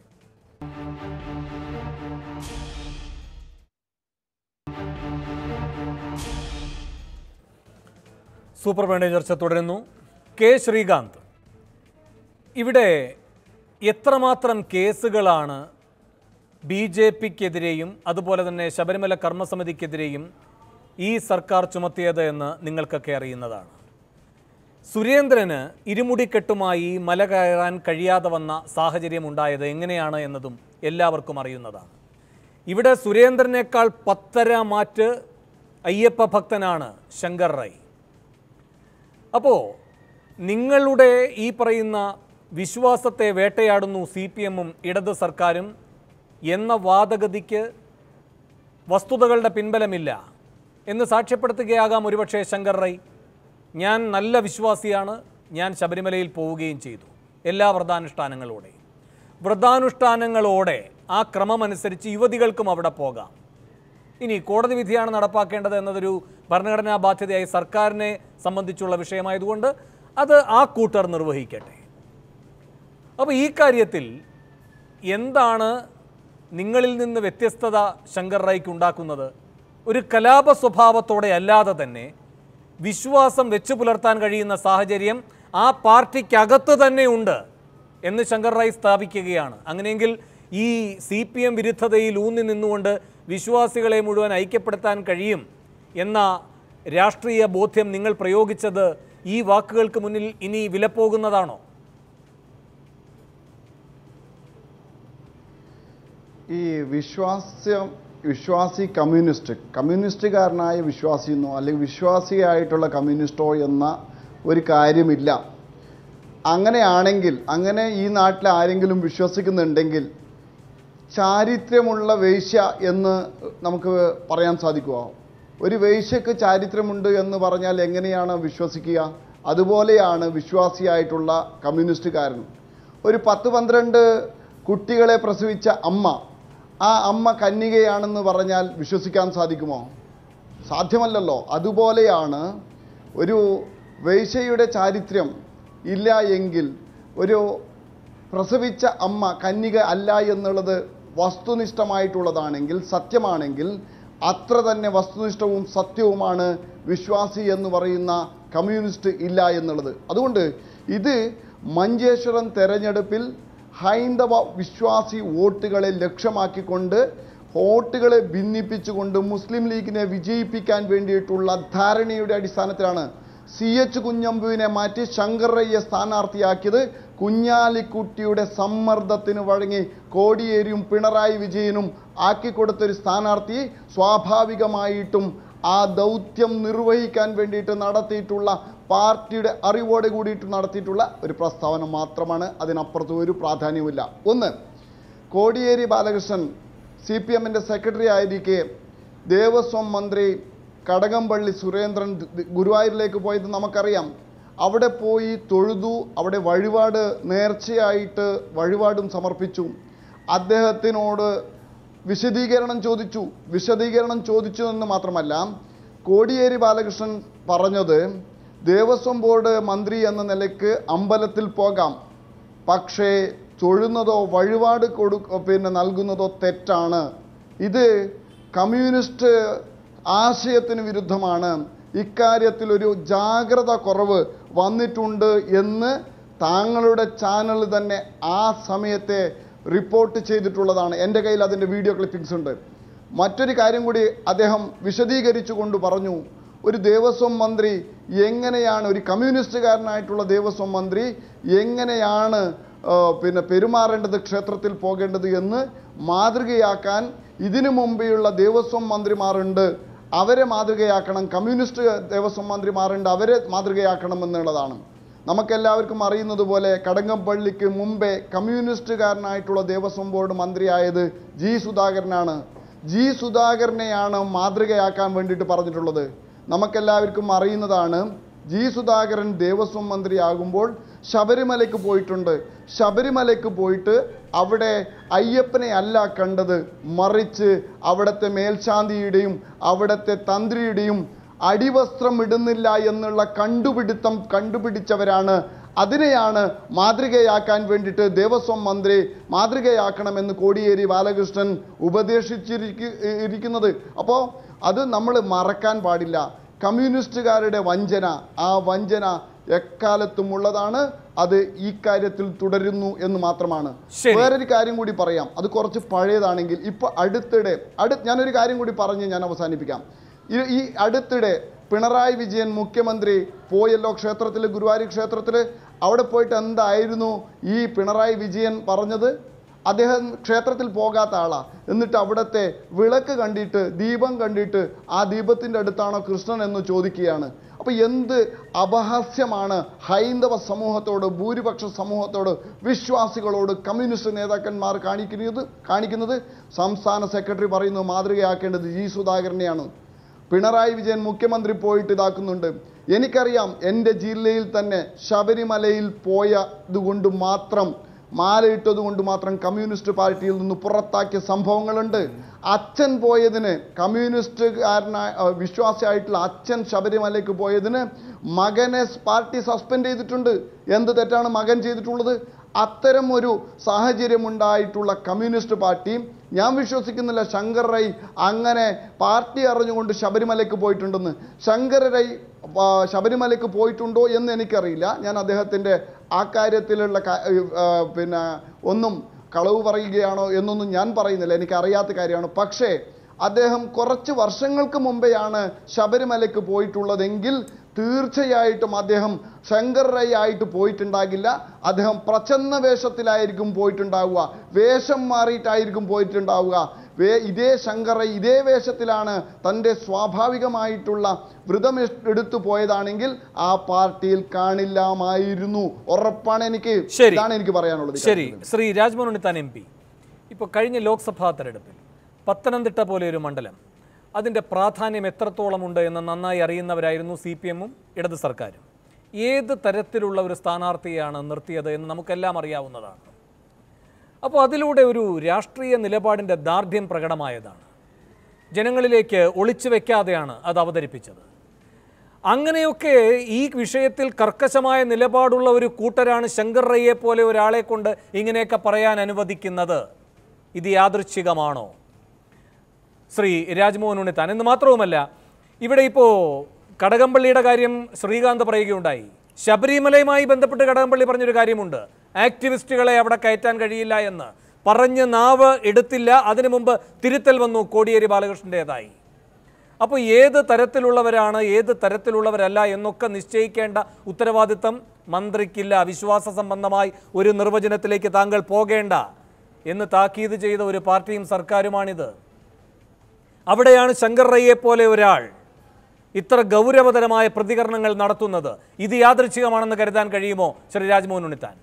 സൂപ്പർ വേണ്ട ചർച്ച തുടരുന്നു കെ ശ്രീകാന്ത് ഇവിടെ എത്രമാത്രം കേസുകളാണ് ബി ജെ പിക്കെതിരെയും അതുപോലെ തന്നെ ശബരിമല കർമ്മസമിതിക്കെതിരെയും ഈ സർക്കാർ ചുമത്തിയത് എന്ന് നിങ്ങൾക്കൊക്കെ അറിയുന്നതാണ് സുരേന്ദ്രന് ഇരുമുടിക്കെട്ടുമായി മല കയറാൻ കഴിയാതെ വന്ന സാഹചര്യം ഉണ്ടായത് എങ്ങനെയാണ് എന്നതും എല്ലാവർക്കും അറിയുന്നതാണ് ഇവിടെ സുരേന്ദ്രനേക്കാൾ പത്തര മാറ്റ് അയ്യപ്പ ഭക്തനാണ് ശങ്കർ റൈ അപ്പോൾ നിങ്ങളുടെ ഈ പറയുന്ന വിശ്വാസത്തെ വേട്ടയാടുന്നു സി പി എമ്മും ഇടത് സർക്കാരും എന്ന വാദഗതിക്ക് വസ്തുതകളുടെ പിൻബലമില്ല എന്ന് സാക്ഷ്യപ്പെടുത്തുകയാകാം ഒരുപക്ഷെ ശങ്കർ റൈ ഞാൻ നല്ല വിശ്വാസിയാണ് ഞാൻ ശബരിമലയിൽ പോവുകയും ചെയ്തു എല്ലാ വ്രതാനുഷ്ഠാനങ്ങളോടെയും വ്രതാനുഷ്ഠാനങ്ങളോടെ ആ ക്രമമനുസരിച്ച് യുവതികൾക്കും അവിടെ പോകാം ഇനി കോടതി വിധിയാണ് നടപ്പാക്കേണ്ടത് എന്നതൊരു ഭരണഘടനാ ബാധ്യതയായി സർക്കാരിനെ സംബന്ധിച്ചുള്ള വിഷയമായതുകൊണ്ട് അത് ആ കൂട്ടർ നിർവഹിക്കട്ടെ അപ്പോൾ ഈ കാര്യത്തിൽ എന്താണ് നിങ്ങളിൽ നിന്ന് വ്യത്യസ്തത ശങ്കർ റൈക്ക് ഉണ്ടാക്കുന്നത് ഒരു കലാപ സ്വഭാവത്തോടെ അല്ലാതെ തന്നെ വിശ്വാസം വെച്ചു പുലർത്താൻ കഴിയുന്ന സാഹചര്യം ആ പാർട്ടിക്കകത്ത് തന്നെ ഉണ്ട് എന്ന് ശങ്കർ റൈ സ്ഥാപിക്കുകയാണ് അങ്ങനെയെങ്കിൽ ഈ സി പി എം വിരുദ്ധതയിൽ ഊന്നി നിന്നുകൊണ്ട് വിശ്വാസികളെ മുഴുവൻ ഐക്യപ്പെടുത്താൻ കഴിയും എന്ന രാഷ്ട്രീയ ബോധ്യം നിങ്ങൾ പ്രയോഗിച്ചത് ഈ വാക്കുകൾക്ക് മുന്നിൽ ഇനി വിലപ്പോകുന്നതാണോ ഈ വിശ്വാസ്യം വിശ്വാസി കമ്മ്യൂണിസ്റ്റ് കമ്മ്യൂണിസ്റ്റുകാരനായ വിശ്വാസിയെന്നോ അല്ലെങ്കിൽ വിശ്വാസിയായിട്ടുള്ള കമ്മ്യൂണിസ്റ്റോ എന്ന ഒരു കാര്യമില്ല അങ്ങനെയാണെങ്കിൽ അങ്ങനെ ഈ നാട്ടിൽ ആരെങ്കിലും വിശ്വസിക്കുന്നുണ്ടെങ്കിൽ ചാരിത്രമുള്ള വേശ്യ എന്ന് നമുക്ക് പറയാൻ സാധിക്കുമോ ഒരു വേശ്യക്ക് ചാരിത്രമുണ്ട് എന്ന് പറഞ്ഞാൽ എങ്ങനെയാണ് വിശ്വസിക്കുക അതുപോലെയാണ് വിശ്വാസിയായിട്ടുള്ള കമ്മ്യൂണിസ്റ്റുകാരൻ ഒരു പത്ത് പന്ത്രണ്ട് കുട്ടികളെ പ്രസവിച്ച അമ്മ ആ അമ്മ കന്യകയാണെന്ന് പറഞ്ഞാൽ വിശ്വസിക്കാൻ സാധിക്കുമോ സാധ്യമല്ലല്ലോ അതുപോലെയാണ് ഒരു വേശ്യയുടെ ചാരിത്രം ഇല്ല എങ്കിൽ ഒരു പ്രസവിച്ച അമ്മ കന്യക അല്ല എന്നുള്ളത് വസ്തുനിഷ്ഠമായിട്ടുള്ളതാണെങ്കിൽ സത്യമാണെങ്കിൽ അത്ര തന്നെ വസ്തുനിഷ്ഠവും സത്യവുമാണ് വിശ്വാസി എന്ന് പറയുന്ന കമ്മ്യൂണിസ്റ്റ് ഇല്ല എന്നുള്ളത് അതുകൊണ്ട് ഇത് മഞ്ചേശ്വരം തെരഞ്ഞെടുപ്പിൽ ഹൈന്ദവ വിശ്വാസി വോട്ടുകളെ ലക്ഷ്യമാക്കിക്കൊണ്ട് വോട്ടുകളെ ഭിന്നിപ്പിച്ചുകൊണ്ട് മുസ്ലിം ലീഗിനെ വിജയിപ്പിക്കാൻ വേണ്ടിയിട്ടുള്ള ധാരണയുടെ അടിസ്ഥാനത്തിലാണ് സി എച്ച് കുഞ്ഞമ്പുവിനെ മാറ്റി ശങ്കറയ്യെ സ്ഥാനാർത്ഥിയാക്കിയത് കുഞ്ഞാലിക്കുട്ടിയുടെ സമ്മർദ്ദത്തിന് വഴങ്ങി കോടിയേരിയും പിണറായി വിജയനും ആക്കിക്കൊടുത്തൊരു സ്ഥാനാർത്ഥി സ്വാഭാവികമായിട്ടും ആ ദൗത്യം നിർവഹിക്കാൻ വേണ്ടിയിട്ട് നടത്തിയിട്ടുള്ള പാർട്ടിയുടെ അറിവോടെ കൂടിയിട്ട് നടത്തിയിട്ടുള്ള ഒരു പ്രസ്താവന മാത്രമാണ് അതിനപ്പുറത്ത് ഒരു പ്രാധാന്യമില്ല ഒന്ന് കോടിയേരി ബാലകൃഷ്ണൻ സി പി എമ്മിൻ്റെ സെക്രട്ടറി ആയിരിക്കെ ദേവസ്വം മന്ത്രി കടകംപള്ളി സുരേന്ദ്രൻ ദ- ഗുരുവായൂരിലേക്ക് പോയത് നമുക്കറിയാം അവിടെ പോയി തൊഴുതു അവിടെ വഴിപാട് നേർച്ചയായിട്ട് വഴിപാടും സമർപ്പിച്ചു അദ്ദേഹത്തിനോട് വിശദീകരണം ചോദിച്ചു വിശദീകരണം ചോദിച്ചു എന്ന് മാത്രമല്ല കോടിയേരി ബാലകൃഷ്ണൻ പറഞ്ഞത് ദേവസ്വം ബോർഡ് മന്ത്രി എന്ന നിലയ്ക്ക് അമ്പലത്തിൽ പോകാം പക്ഷേ തൊഴുന്നതോ വഴിപാട് കൊടു പിന്നെ നൽകുന്നതോ തെറ്റാണ് ഇത് കമ്മ്യൂണിസ്റ്റ് ആശയത്തിന് വിരുദ്ധമാണ് ഇക്കാര്യത്തിൽ ഒരു ജാഗ്രത കുറവ് വന്നിട്ടുണ്ട് എന്ന് താങ്കളുടെ ചാനൽ തന്നെ ആ സമയത്തെ റിപ്പോർട്ട് ചെയ്തിട്ടുള്ളതാണ് എൻ്റെ കയ്യിൽ അതിൻ്റെ വീഡിയോ ക്ലിപ്പിംഗ്സ് ഉണ്ട് മറ്റൊരു കാര്യം കൂടി അദ്ദേഹം വിശദീകരിച്ചുകൊണ്ട് പറഞ്ഞു ഒരു ദേവസ്വം മന്ത്രി എങ്ങനെയാണ് ഒരു കമ്മ്യൂണിസ്റ്റുകാരനായിട്ടുള്ള ദേവസ്വം മന്ത്രി എങ്ങനെയാണ് ആ, പിന്നെ പെരുമാറേണ്ടത് ക്ഷേത്രത്തിൽ പോകേണ്ടത് എന്ന് മാതൃകയാക്കാൻ ഇതിനു മുമ്പെയുള്ള ദേവസ്വം മന്ത്രിമാരുണ്ട് അവരെ മാതൃകയാക്കണം കമ്മ്യൂണിസ്റ്റ് ദേവസ്വം മന്ത്രിമാരുണ്ട് അവരെ മാതൃകയാക്കണം എന്നുള്ളതാണ് നമുക്കെല്ലാവർക്കും അറിയുന്നത് പോലെ കടങ്ങപ്പള്ളിക്ക് മുമ്പേ കമ്മ്യൂണിസ്റ്റുകാരനായിട്ടുള്ള ദേവസ്വം ബോർഡ് മന്ത്രിയായത് ജി സുധാകരനാണ് ജി സുധാകരനെയാണ് മാതൃകയാക്കാൻ വേണ്ടിയിട്ട് പറഞ്ഞിട്ടുള്ളത് നമുക്കെല്ലാവർക്കും അറിയുന്നതാണ് ജി സുധാകരൻ ദേവസ്വം മന്ത്രിയാകുമ്പോൾ ശബരിമലയ്ക്ക് പോയിട്ടുണ്ട് ശബരിമലയ്ക്ക് പോയിട്ട് അവിടെ അയ്യപ്പനെ അല്ല കണ്ടത് മറിച്ച് അവിടുത്തെ മേൽശാന്തിയുടെയും അവിടുത്തെ തന്ത്രിയുടെയും അടിവസ്ത്രം ഇടുന്നില്ല എന്നുള്ള കണ്ടുപിടുത്തം കണ്ടുപിടിച്ചവരാണ് അതിനെയാണ് മാതൃകയാക്കാൻ വേണ്ടിയിട്ട് ദേവസ്വം മന്ത്രി മാതൃകയാക്കണമെന്ന് കോടിയേരി ബാലകൃഷ്ണൻ ഉപദേശിച്ചിരിക്കു ഇരിക്കുന്നത് അപ്പോൾ അത് നമ്മൾ മറക്കാൻ പാടില്ല കമ്മ്യൂണിസ്റ്റുകാരുടെ വഞ്ചന ആ വഞ്ചന എക്കാലത്തും ഉള്ളതാണ് അത് ഈ കാര്യത്തിൽ തുടരുന്നു എന്ന് മാത്രമാണ് ശരി. വേറൊരു കാര്യം കൂടി പറയാം അത് കുറച്ച് പഴയതാണെങ്കിൽ ഇപ്പൊ അടുത്തിടെ അടു ഞാനൊരു കാര്യം കൂടി പറഞ്ഞ് ഞാൻ അവസാനിപ്പിക്കാം ഈ- ഈ അടുത്തിടെ പിണറായി വിജയൻ മുഖ്യമന്ത്രി പോയല്ലോ ക്ഷേത്രത്തിൽ ഗുരുവായൂർ ക്ഷേത്രത്തിൽ അവിടെ പോയിട്ട് എന്തായിരുന്നു ഈ പിണറായി വിജയൻ പറഞ്ഞത് അദ്ദേഹം ക്ഷേത്രത്തിൽ പോകാത്ത ആളാ എന്നിട്ട് അവിടുത്തെ വിളക്ക് കണ്ടിട്ട് ദീപം കണ്ടിട്ട് ആ ദീപത്തിൻ്റെ അടുത്താണോ കൃഷ്ണൻ എന്ന് ചോദിക്കുകയാണ് അപ്പൊ എന്ത് അപഹാസ്യമാണ് ഹൈന്ദവ സമൂഹത്തോട് ഭൂരിപക്ഷ സമൂഹത്തോട് വിശ്വാസികളോട് കമ്മ്യൂണിസ്റ്റ് നേതാക്കന്മാർ കാണിക്കുന്നത് കാണിക്കുന്നത് സംസ്ഥാന സെക്രട്ടറി പറയുന്നു മാതൃകയാക്കേണ്ടത് ജി സുധാകരനെയാണ് പിണറായി വിജയൻ മുഖ്യമന്ത്രി പോയിട്ട് ഇതാക്കുന്നുണ്ട് എനിക്കറിയാം എൻ്റെ ജില്ലയിൽ തന്നെ ശബരിമലയിൽ പോയത് കൊണ്ട് മാത്രം മാലയിട്ടത് കൊണ്ട് മാത്രം കമ്മ്യൂണിസ്റ്റ് പാർട്ടിയിൽ നിന്ന് പുറത്താക്കിയ സംഭവങ്ങളുണ്ട് അച്ഛൻ പോയതിന് കമ്മ്യൂണിസ്റ്റുകാരനായ ആ, വിശ്വാസിയായിട്ടുള്ള അച്ഛൻ ശബരിമലയ്ക്ക് പോയതിന് മകനെ പാർട്ടി സസ്പെൻഡ് ചെയ്തിട്ടുണ്ട് എന്ത് തെറ്റാണ് മകൻ ചെയ്തിട്ടുള്ളത് അത്തരം ഒരു സാഹചര്യമുണ്ടായിട്ടുള്ള കമ്മ്യൂണിസ്റ്റ് പാർട്ടി ഞാൻ വിശ്വസിക്കുന്നില്ല ശങ്കർ റൈ അങ്ങനെ പാർട്ടി അറിഞ്ഞുകൊണ്ട് ശബരിമലയ്ക്ക് പോയിട്ടുണ്ടെന്ന് ശങ്കർ റൈ ആ, ശബരിമലയ്ക്ക് പോയിട്ടുണ്ടോ എന്ന് എനിക്കറിയില്ല ഞാൻ അദ്ദേഹത്തിൻ്റെ ആ കാര്യത്തിലുള്ള കാ- ആ, പിന്നെ ഒന്നും കളവ് പറയുകയാണോ എന്നൊന്നും ഞാൻ പറയുന്നില്ല എനിക്കറിയാത്ത കാര്യമാണ് പക്ഷേ അദ്ദേഹം കുറച്ച് വർഷങ്ങൾക്ക് മുമ്പെയാണ് ശബരിമലയ്ക്ക് പോയിട്ടുള്ളതെങ്കിൽ തീർച്ചയായിട്ടും അദ്ദേഹം ശങ്കർ റൈ ആയിട്ട് പോയിട്ടുണ്ടാകില്ല അദ്ദേഹം പ്രച്ഛന്ന വേഷത്തിലായിരിക്കും പോയിട്ടുണ്ടാവുക വേഷം മാറിയിട്ടായിരിക്കും പോയിട്ടുണ്ടാവുക വേ ഇതേ ശങ്കർ റൈ ഇതേ വേഷത്തിലാണ് തൻ്റെ സ്വാഭാവികമായിട്ടുള്ള വ്രതം എ- എടുത്തു പോയതാണെങ്കിൽ ആ പാർട്ടിയിൽ കാണില്ലാമായിരുന്നു ഉറപ്പാണ് എനിക്ക് ശരി. ഇതാണ് എനിക്ക് പറയാനുള്ളത് ഈ ശരി കാര്യത്തിൽ. ശ്രീ രാജ്മോഹൻ ഉണ്ണിത്താൻ എം പി ഇപ്പോൾ കഴിഞ്ഞ ലോക്സഭാ തെരഞ്ഞെടുപ്പിൽ പത്തനംതിട്ട പോലെ ഒരു മണ്ഡലം അതിൻ്റെ പ്രാധാന്യം എത്രത്തോളമുണ്ട് എന്ന് നന്നായി അറിയുന്നവരായിരുന്നു സി പി എമ്മും ഇടത് സർക്കാരും ഏത് തരത്തിലുള്ള ഒരു സ്ഥാനാർത്ഥിയാണ് നിർത്തിയത് എന്ന് നമുക്കെല്ലാം അറിയാവുന്നതാണ് അപ്പോൾ അതിലൂടെ ഒരു രാഷ്ട്രീയ നിലപാടിൻ്റെ ദാർഢ്യം പ്രകടമായതാണ് ജനങ്ങളിലേക്ക് ഒളിച്ചു വെക്കാതെയാണ് അത് അവതരിപ്പിച്ചത് അങ്ങനെയൊക്കെ ഈ വിഷയത്തിൽ കർക്കശമായ നിലപാടുള്ള ഒരു കൂട്ടരാണ് ശങ്കർ റയ്യെ പോലെ ഒരാളെ കൊണ്ട് ഇങ്ങനെയൊക്കെ പറയാൻ അനുവദിക്കുന്നത് ഇത് യാദൃച്ഛികമാണോ ശ്രീ രാജ്മോഹൻ ഉണ്ണിത്താൻ എന്ന് മാത്രവുമല്ല ഇവിടെ ഇപ്പോൾ കടകംപള്ളിയുടെ കാര്യം ശ്രീകാന്ത് പറയുകയുണ്ടായി ശബരിമലയുമായി ബന്ധപ്പെട്ട് കടകംപള്ളി പറഞ്ഞൊരു കാര്യമുണ്ട് ആക്ടിവിസ്റ്റുകളെ അവിടെ കയറ്റാൻ കഴിയില്ല എന്ന് പറഞ്ഞ് നാവ് എടുത്തില്ല അതിനു മുമ്പ് തിരുത്തൽ വന്നു കോടിയേരി ബാലകൃഷ്ണൻ്റെതായി അപ്പോൾ ഏത് തരത്തിലുള്ളവരാണ് ഏത് തരത്തിലുള്ളവരല്ല എന്നൊക്കെ നിശ്ചയിക്കേണ്ട ഉത്തരവാദിത്തം മന്ത്രിക്കില്ല വിശ്വാസ സംബന്ധമായി ഒരു നിർവചനത്തിലേക്ക് താങ്കൾ പോകേണ്ട എന്ന് താക്കീത് ചെയ്ത ഒരു പാർട്ടിയും സർക്കാരുമാണിത് അവിടെയാണ് ശങ്കർ റയ്യെ പോലെ ഒരാൾ ഇത്ര ഗൗരവതരമായ പ്രതികരണങ്ങൾ നടത്തുന്നത് ഇത് യാദൃച്ഛികമാണെന്ന് കരുതാൻ കഴിയുമോ ശ്രീ രാജ്മോഹൻ ഉണ്ണിത്താൻ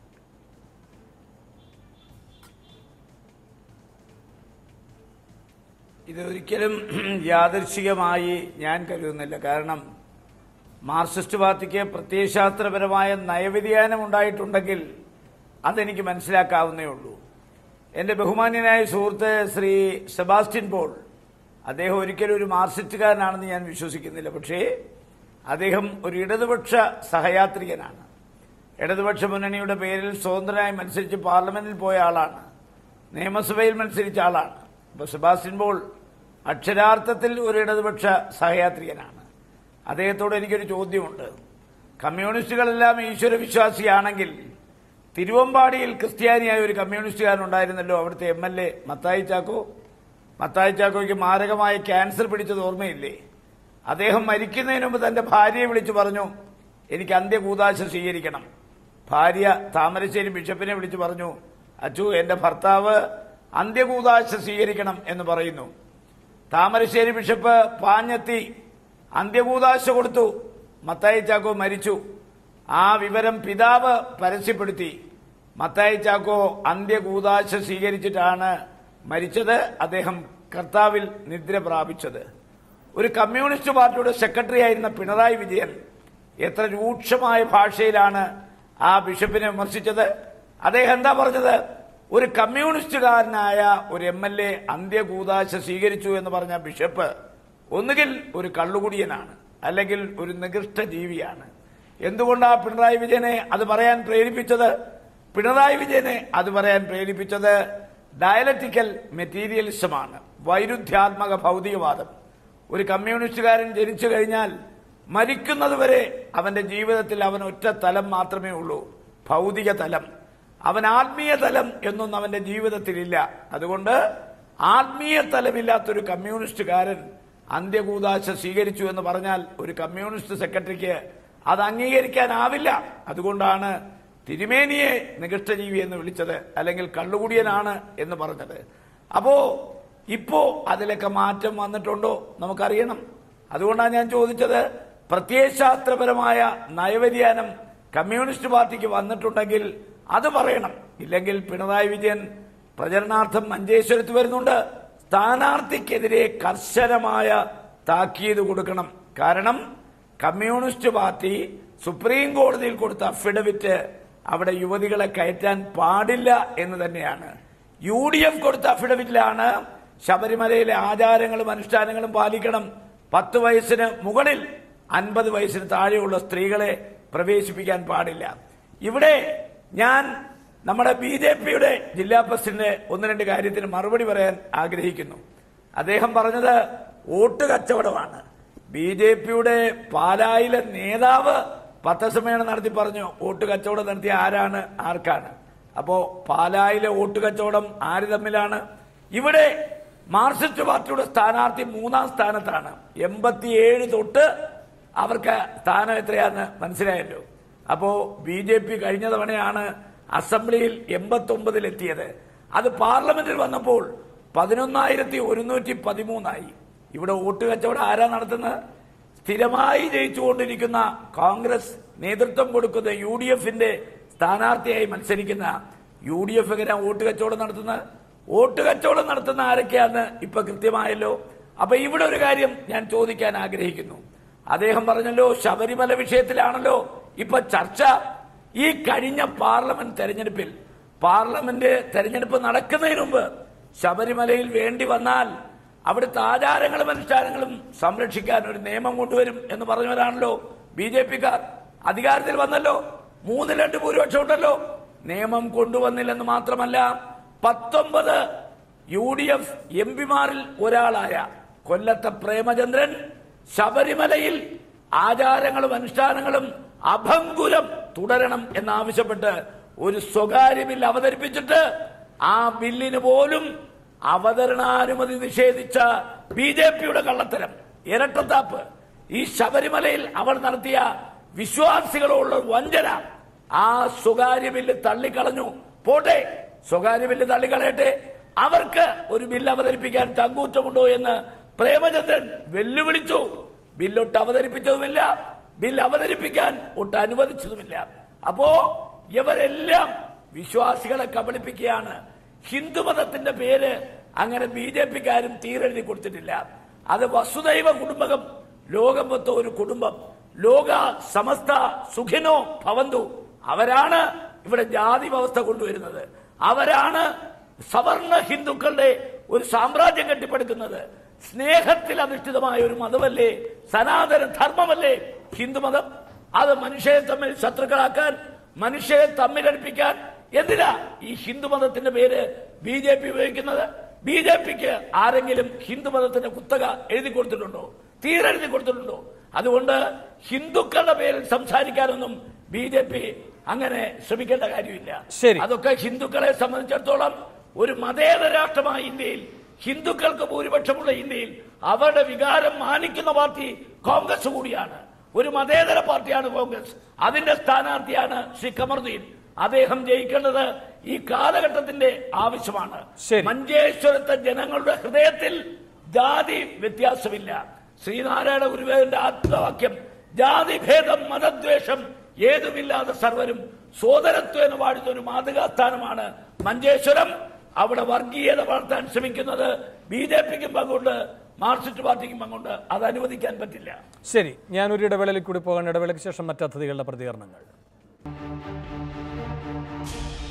ഇതൊരിക്കലും യാദൃശികമായി ഞാൻ കരുതുന്നില്ല കാരണം മാർക്സിസ്റ്റ് പാർട്ടിക്ക് പ്രത്യയശാസ്ത്രപരമായ നയവ്യതിയാനം ഉണ്ടായിട്ടുണ്ടെങ്കിൽ അതെനിക്ക് മനസ്സിലാക്കാവുന്നേ ഉള്ളൂ എൻ്റെ ബഹുമാന്യനായ സുഹൃത്ത് ശ്രീ സെബാസ്റ്റ്യൻ പോൾ അദ്ദേഹം ഒരിക്കലും ഒരു മാർക്സിസ്റ്റുകാരനാണെന്ന് ഞാൻ വിശ്വസിക്കുന്നില്ല പക്ഷേ അദ്ദേഹം ഒരു ഇടതുപക്ഷ സഹയാത്രികനാണ് ഇടതുപക്ഷ മുന്നണിയുടെ പേരിൽ സ്വതന്ത്രനായി മത്സരിച്ച് പാർലമെന്റിൽ പോയ ആളാണ് നിയമസഭയിൽ മത്സരിച്ച ആളാണ് അപ്പോൾ സെബാസ്റ്റ്യൻ പോൾ അക്ഷരാർത്ഥത്തിൽ ഒരു ഇടതുപക്ഷ സഹയാത്രികനാണ് അദ്ദേഹത്തോട് എനിക്കൊരു ചോദ്യമുണ്ട് കമ്മ്യൂണിസ്റ്റുകളെല്ലാം ഈശ്വര വിശ്വാസിയാണെങ്കിൽ തിരുവമ്പാടിയിൽ ക്രിസ്ത്യാനിയായ ഒരു കമ്മ്യൂണിസ്റ്റുകാരൻ ഉണ്ടായിരുന്നല്ലോ അവിടുത്തെ M L A Mathai Chacko Mathai ചാക്കോയ്ക്ക് മാരകമായ ക്യാൻസർ പിടിച്ചത് ഓർമ്മയില്ലേ അദ്ദേഹം മരിക്കുന്നതിന് മുമ്പ് തന്റെ ഭാര്യയെ വിളിച്ചു പറഞ്ഞു എനിക്ക് അന്ത്യകൂതാശ സ്വീകരിക്കണം ഭാര്യ താമരശ്ശേരി ബിഷപ്പിനെ വിളിച്ചു പറഞ്ഞു അച്ചു എന്റെ ഭർത്താവ് അന്ത്യകൂതാശ സ്വീകരിക്കണം എന്ന് പറയുന്നു താമരശ്ശേരി ബിഷപ്പ് പാഞ്ഞെത്തി അന്ത്യകൂതാശ കൊടുത്തു മത്തായി ചാക്കോ മരിച്ചു ആ വിവരം പിതാവ് പരസ്യപ്പെടുത്തി മത്തായി ചാക്കോ അന്ത്യകൂതാശ സ്വീകരിച്ചിട്ടാണ് മരിച്ചത് അദ്ദേഹം കർത്താവിൽ നിദ്ര പ്രാപിച്ചത് ഒരു കമ്മ്യൂണിസ്റ്റ് പാർട്ടിയുടെ സെക്രട്ടറി ആയിരുന്ന പിണറായി വിജയൻ എത്ര രൂക്ഷമായ ഭാഷയിലാണ് ആ ബിഷപ്പിനെ വിമർശിച്ചത് അദ്ദേഹം എന്താ പറഞ്ഞത് ഒരു കമ്മ്യൂണിസ്റ്റുകാരനായ ഒരു എം എൽ എ അന്ത്യകൂതാശ സ്വീകരിച്ചു എന്ന് പറഞ്ഞ ബിഷപ്പ് ഒന്നുകിൽ ഒരു കള്ളുകുടിയനാണ് അല്ലെങ്കിൽ ഒരു നികൃഷ്ട ജീവിയാണ് എന്തുകൊണ്ടാ പിണറായി വിജയനെ അത് പറയാൻ പ്രേരിപ്പിച്ചത് പിണറായി വിജയനെ അത് പറയാൻ പ്രേരിപ്പിച്ചത് ഡയലറ്റിക്കൽ മെറ്റീരിയലിസമാണ് വൈരുദ്ധ്യാത്മക ഭൗതികവാദം ഒരു കമ്മ്യൂണിസ്റ്റുകാരൻ ജനിച്ചു കഴിഞ്ഞാൽ മരിക്കുന്നതുവരെ അവന്റെ ജീവിതത്തിൽ അവൻ ഒറ്റ തലം മാത്രമേ ഉള്ളൂ ഭൗതിക തലം അവൻ ആത്മീയ തലം എന്നൊന്നും അവന്റെ ജീവിതത്തിലില്ല അതുകൊണ്ട് ആത്മീയ തലമില്ലാത്തൊരു കമ്മ്യൂണിസ്റ്റുകാരൻ അന്ത്യകൂതാശ സ്വീകരിച്ചു എന്ന് പറഞ്ഞാൽ ഒരു കമ്മ്യൂണിസ്റ്റ് സെക്രട്ടറിക്ക് അത് അംഗീകരിക്കാനാവില്ല അതുകൊണ്ടാണ് തിരുമേനിയെ നികൃഷ്ടജീവി എന്ന് വിളിച്ചത് അല്ലെങ്കിൽ കള്ളുകുടിയനാണ് എന്ന് പറഞ്ഞത് അപ്പോ ഇപ്പോ അതിലൊക്കെ മാറ്റം വന്നിട്ടുണ്ടോ നമുക്കറിയണം അതുകൊണ്ടാണ് ഞാൻ ചോദിച്ചത് പ്രത്യയശാസ്ത്രപരമായ നയവ്യതിയാനം കമ്മ്യൂണിസ്റ്റ് പാർട്ടിക്ക് വന്നിട്ടുണ്ടെങ്കിൽ അത് പറയണം ഇല്ലെങ്കിൽ പിണറായി വിജയൻ പ്രചരണാർത്ഥം മഞ്ചേശ്വരത്ത് വരുന്നുണ്ട് സ്ഥാനാർത്ഥിക്കെതിരെ കർശനമായ താക്കീത് കൊടുക്കണം കാരണം കമ്മ്യൂണിസ്റ്റ് പാർട്ടി സുപ്രീം കോടതിയിൽ കൊടുത്ത അഫിഡവിറ്റ് അവിടെ യുവതികളെ കയറ്റാൻ പാടില്ല എന്ന് തന്നെയാണ് യു ഡി എഫ് കൊടുത്ത അഫിഡവിറ്റിലാണ് ശബരിമലയിലെ ആചാരങ്ങളും അനുഷ്ഠാനങ്ങളും പാലിക്കണം പത്ത് വയസ്സിന് മുകളിൽ അൻപത് വയസ്സിന് താഴെയുള്ള സ്ത്രീകളെ പ്രവേശിപ്പിക്കാൻ പാടില്ല ഇവിടെ ഞാൻ നമ്മുടെ ബി ജെ പിയുടെ ജില്ലാ പ്രസിഡന്റ് ഒന്ന് രണ്ട് കാര്യത്തിന് മറുപടി പറയാൻ ആഗ്രഹിക്കുന്നു അദ്ദേഹം പറഞ്ഞത് വോട്ട് കച്ചവടമാണ് ബി ജെ പിയുടെ പാലായിലെ നേതാവ് പത്രസമ്മേളനം നടത്തി പറഞ്ഞു വോട്ട് കച്ചവടം നടത്തിയ ആരാണ് ആർക്കാണ് അപ്പോ പാലായിലെ വോട്ട് കച്ചവടം ആര് തമ്മിലാണ് ഇവിടെ മാർക്സിസ്റ്റ് പാർട്ടിയുടെ സ്ഥാനാർത്ഥി മൂന്നാം സ്ഥാനത്താണ് എൺപത്തിയേഴ് തൊട്ട് അവർക്ക് സ്ഥാനം എത്രയാന്ന് മനസ്സിലായല്ലോ അപ്പോ ബി ജെ പി കഴിഞ്ഞ തവണയാണ് അസംബ്ലിയിൽ എൺപത്തി ഒമ്പതിൽ എത്തിയത് അത് പാർലമെന്റിൽ വന്നപ്പോൾ പതിനൊന്നായിരത്തി ഒരുന്നൂറ്റി പതിമൂന്നായി ഇവിടെ വോട്ട് കച്ചവടം ആരാ നടത്തുന്നത് സ്ഥിരമായി ജയിച്ചുകൊണ്ടിരിക്കുന്ന കോൺഗ്രസ് നേതൃത്വം കൊടുക്കുന്ന യു ഡി എഫിന്റെ സ്ഥാനാർത്ഥിയായി മത്സരിക്കുന്ന യു ഡി എഫ് എങ്ങനെ വോട്ട് കച്ചവടം നടത്തുന്നത് വോട്ട് കച്ചവടം നടത്തുന്ന ആരൊക്കെയാന്ന് ഇപ്പൊ കൃത്യമായല്ലോ അപ്പൊ ഇവിടെ ഒരു കാര്യം ഞാൻ ചോദിക്കാൻ ആഗ്രഹിക്കുന്നു അദ്ദേഹം പറഞ്ഞല്ലോ ശബരിമല വിഷയത്തിലാണല്ലോ ഇപ്പൊ ചർച്ച ഈ കഴിഞ്ഞ പാർലമെന്റ് തെരഞ്ഞെടുപ്പിൽ പാർലമെന്റ് തെരഞ്ഞെടുപ്പ് നടക്കുന്നതിന് മുമ്പ് ശബരിമലയിൽ വേണ്ടി വന്നാൽ അവിടുത്തെ ആചാരങ്ങളും അനുഷ്ഠാനങ്ങളും സംരക്ഷിക്കാൻ ഒരു നിയമം കൊണ്ടുവരും എന്ന് പറഞ്ഞവരാണല്ലോ ബി ജെ പിക്കാർ അധികാരത്തിൽ വന്നല്ലോ മൂന്ന് രണ്ട് ഭൂരിപക്ഷം ഉണ്ടല്ലോ നിയമം കൊണ്ടുവന്നില്ലെന്ന് മാത്രമല്ല പത്തൊമ്പത് യു ഡി എഫ് എം പിമാരിൽ ഒരാളായ കൊല്ലത്തെ പ്രേമചന്ദ്രൻ ശബരിമലയിൽ ആചാരങ്ങളും അനുഷ്ഠാനങ്ങളും അഭംഗുരം തുടരണം എന്നാവശ്യപ്പെട്ട് ഒരു സ്വകാര്യ ബിൽ അവതരിപ്പിച്ചിട്ട് ആ ബില്ലിന് പോലും അവതരണാനുമതി നിഷേധിച്ച ബി ജെ പിയുടെ കള്ളത്തരം ഇരട്ടത്താപ്പ് ഈ ശബരിമലയിൽ അവർ നടത്തിയ വിശ്വാസികളോടുള്ള വഞ്ചന ആ സ്വകാര്യ ബില്ല് തള്ളിക്കളഞ്ഞു പോട്ടെ സ്വകാര്യ ബില്ല് തള്ളിക്കളയട്ടെ അവർക്ക് ഒരു ബില്ല് അവതരിപ്പിക്കാൻ ചങ്കൂറ്റമുണ്ടോ എന്ന് പ്രേമചന്ദ്രൻ വെല്ലുവിളിച്ചു ബില്ലൊട്ട് അവതരിപ്പിച്ചതുമില്ല ബില്ല് അവതരിപ്പിക്കാൻ ഒട്ട് അനുവദിച്ചതുമില്ല അപ്പോ ഇവരെല്ലാം വിശ്വാസികളെ കബളിപ്പിക്കുകയാണ് ഹിന്ദുമതത്തിന്റെ പേര് അങ്ങനെ ബി ജെ പിക്കാരും തീരെഴുതി കൊടുത്തിട്ടില്ല അത് വസുദൈവ കുടുംബകം ലോകം മൊത്ത ഒരു കുടുംബം ലോക സമസ്ത സുഖിനോ ഭവന്തു അവരാണ് ഇവിടെ ജാതി വ്യവസ്ഥ കൊണ്ടുവരുന്നത് അവരാണ് സവർണ ഹിന്ദുക്കളുടെ ഒരു സാമ്രാജ്യം കെട്ടിപ്പടുക്കുന്നത് സ്നേഹത്തിൽ അധിഷ്ഠിതമായ ഒരു മതമല്ലേ സനാതന ധർമ്മമല്ലേ ഹിന്ദുമതം അത് മനുഷ്യരെ തമ്മിൽ ശത്രുക്കളാക്കാൻ മനുഷ്യരെ തമ്മിലടുപ്പിക്കാൻ എന്തിനാ ഈ ഹിന്ദുമതത്തിന്റെ പേര് ബി ജെ പി ഉപയോഗിക്കുന്നത് ബി ജെ പിക്ക് ആരെങ്കിലും ഹിന്ദുമതത്തിന്റെ കുത്തക എഴുതി കൊടുത്തിട്ടുണ്ടോ തീരെഴുതി കൊടുത്തിട്ടുണ്ടോ അതുകൊണ്ട് ഹിന്ദുക്കളുടെ പേരിൽ സംസാരിക്കാനൊന്നും ബി ജെ പി അങ്ങനെ ശ്രമിക്കേണ്ട കാര്യമില്ല ശരി. അതൊക്കെ ഹിന്ദുക്കളെ സംബന്ധിച്ചിടത്തോളം ഒരു മതേതര രാഷ്ട്രമായ ഇന്ത്യയിൽ ഹിന്ദുക്കൾക്ക് ഭൂരിപക്ഷമുള്ള ഇന്ത്യയിൽ അവരുടെ വികാരം മാനിക്കുന്ന പാർട്ടി കോൺഗ്രസ് കൂടിയാണ് ഒരു മതേതര പാർട്ടിയാണ് കോൺഗ്രസ് അതിന്റെ സ്ഥാനാർത്ഥിയാണ് ശ്രീ കമറുദ്ദീൻ അദ്ദേഹം ജയിക്കേണ്ടത് ഈ കാലഘട്ടത്തിന്റെ ആവശ്യമാണ് ശരി. മഞ്ചേശ്വരത്തെ ജനങ്ങളുടെ ഹൃദയത്തിൽ ജാതി വ്യത്യാസമില്ല ശ്രീനാരായണ ഗുരുവേദന്റെ ആത്മവാക്യം ജാതിഭേദം മതദ്വേഷം ഏതുമില്ലാതെ സർവരും സോദരത്വേന വാഴുന്ന ഒരു മാതൃകാസ്ഥാനമാണ് മഞ്ചേശ്വരം അവിടെ വർഗീയത വളർത്താൻ ശ്രമിക്കുന്നത് ബി ജെ പിക്കും പങ്കുണ്ട് മാർക്സിസ്റ്റ് പാർട്ടിക്കും പങ്കുണ്ട് അത് അനുവദിക്കാൻ പറ്റില്ല ശരി ഞാനൊരു ഇടവേളയിൽ കൂടി പോകാൻ ഇടവേളയ്ക്ക് ശേഷം മറ്റ് അതിഥികളുടെ പ്രതികരണങ്ങൾ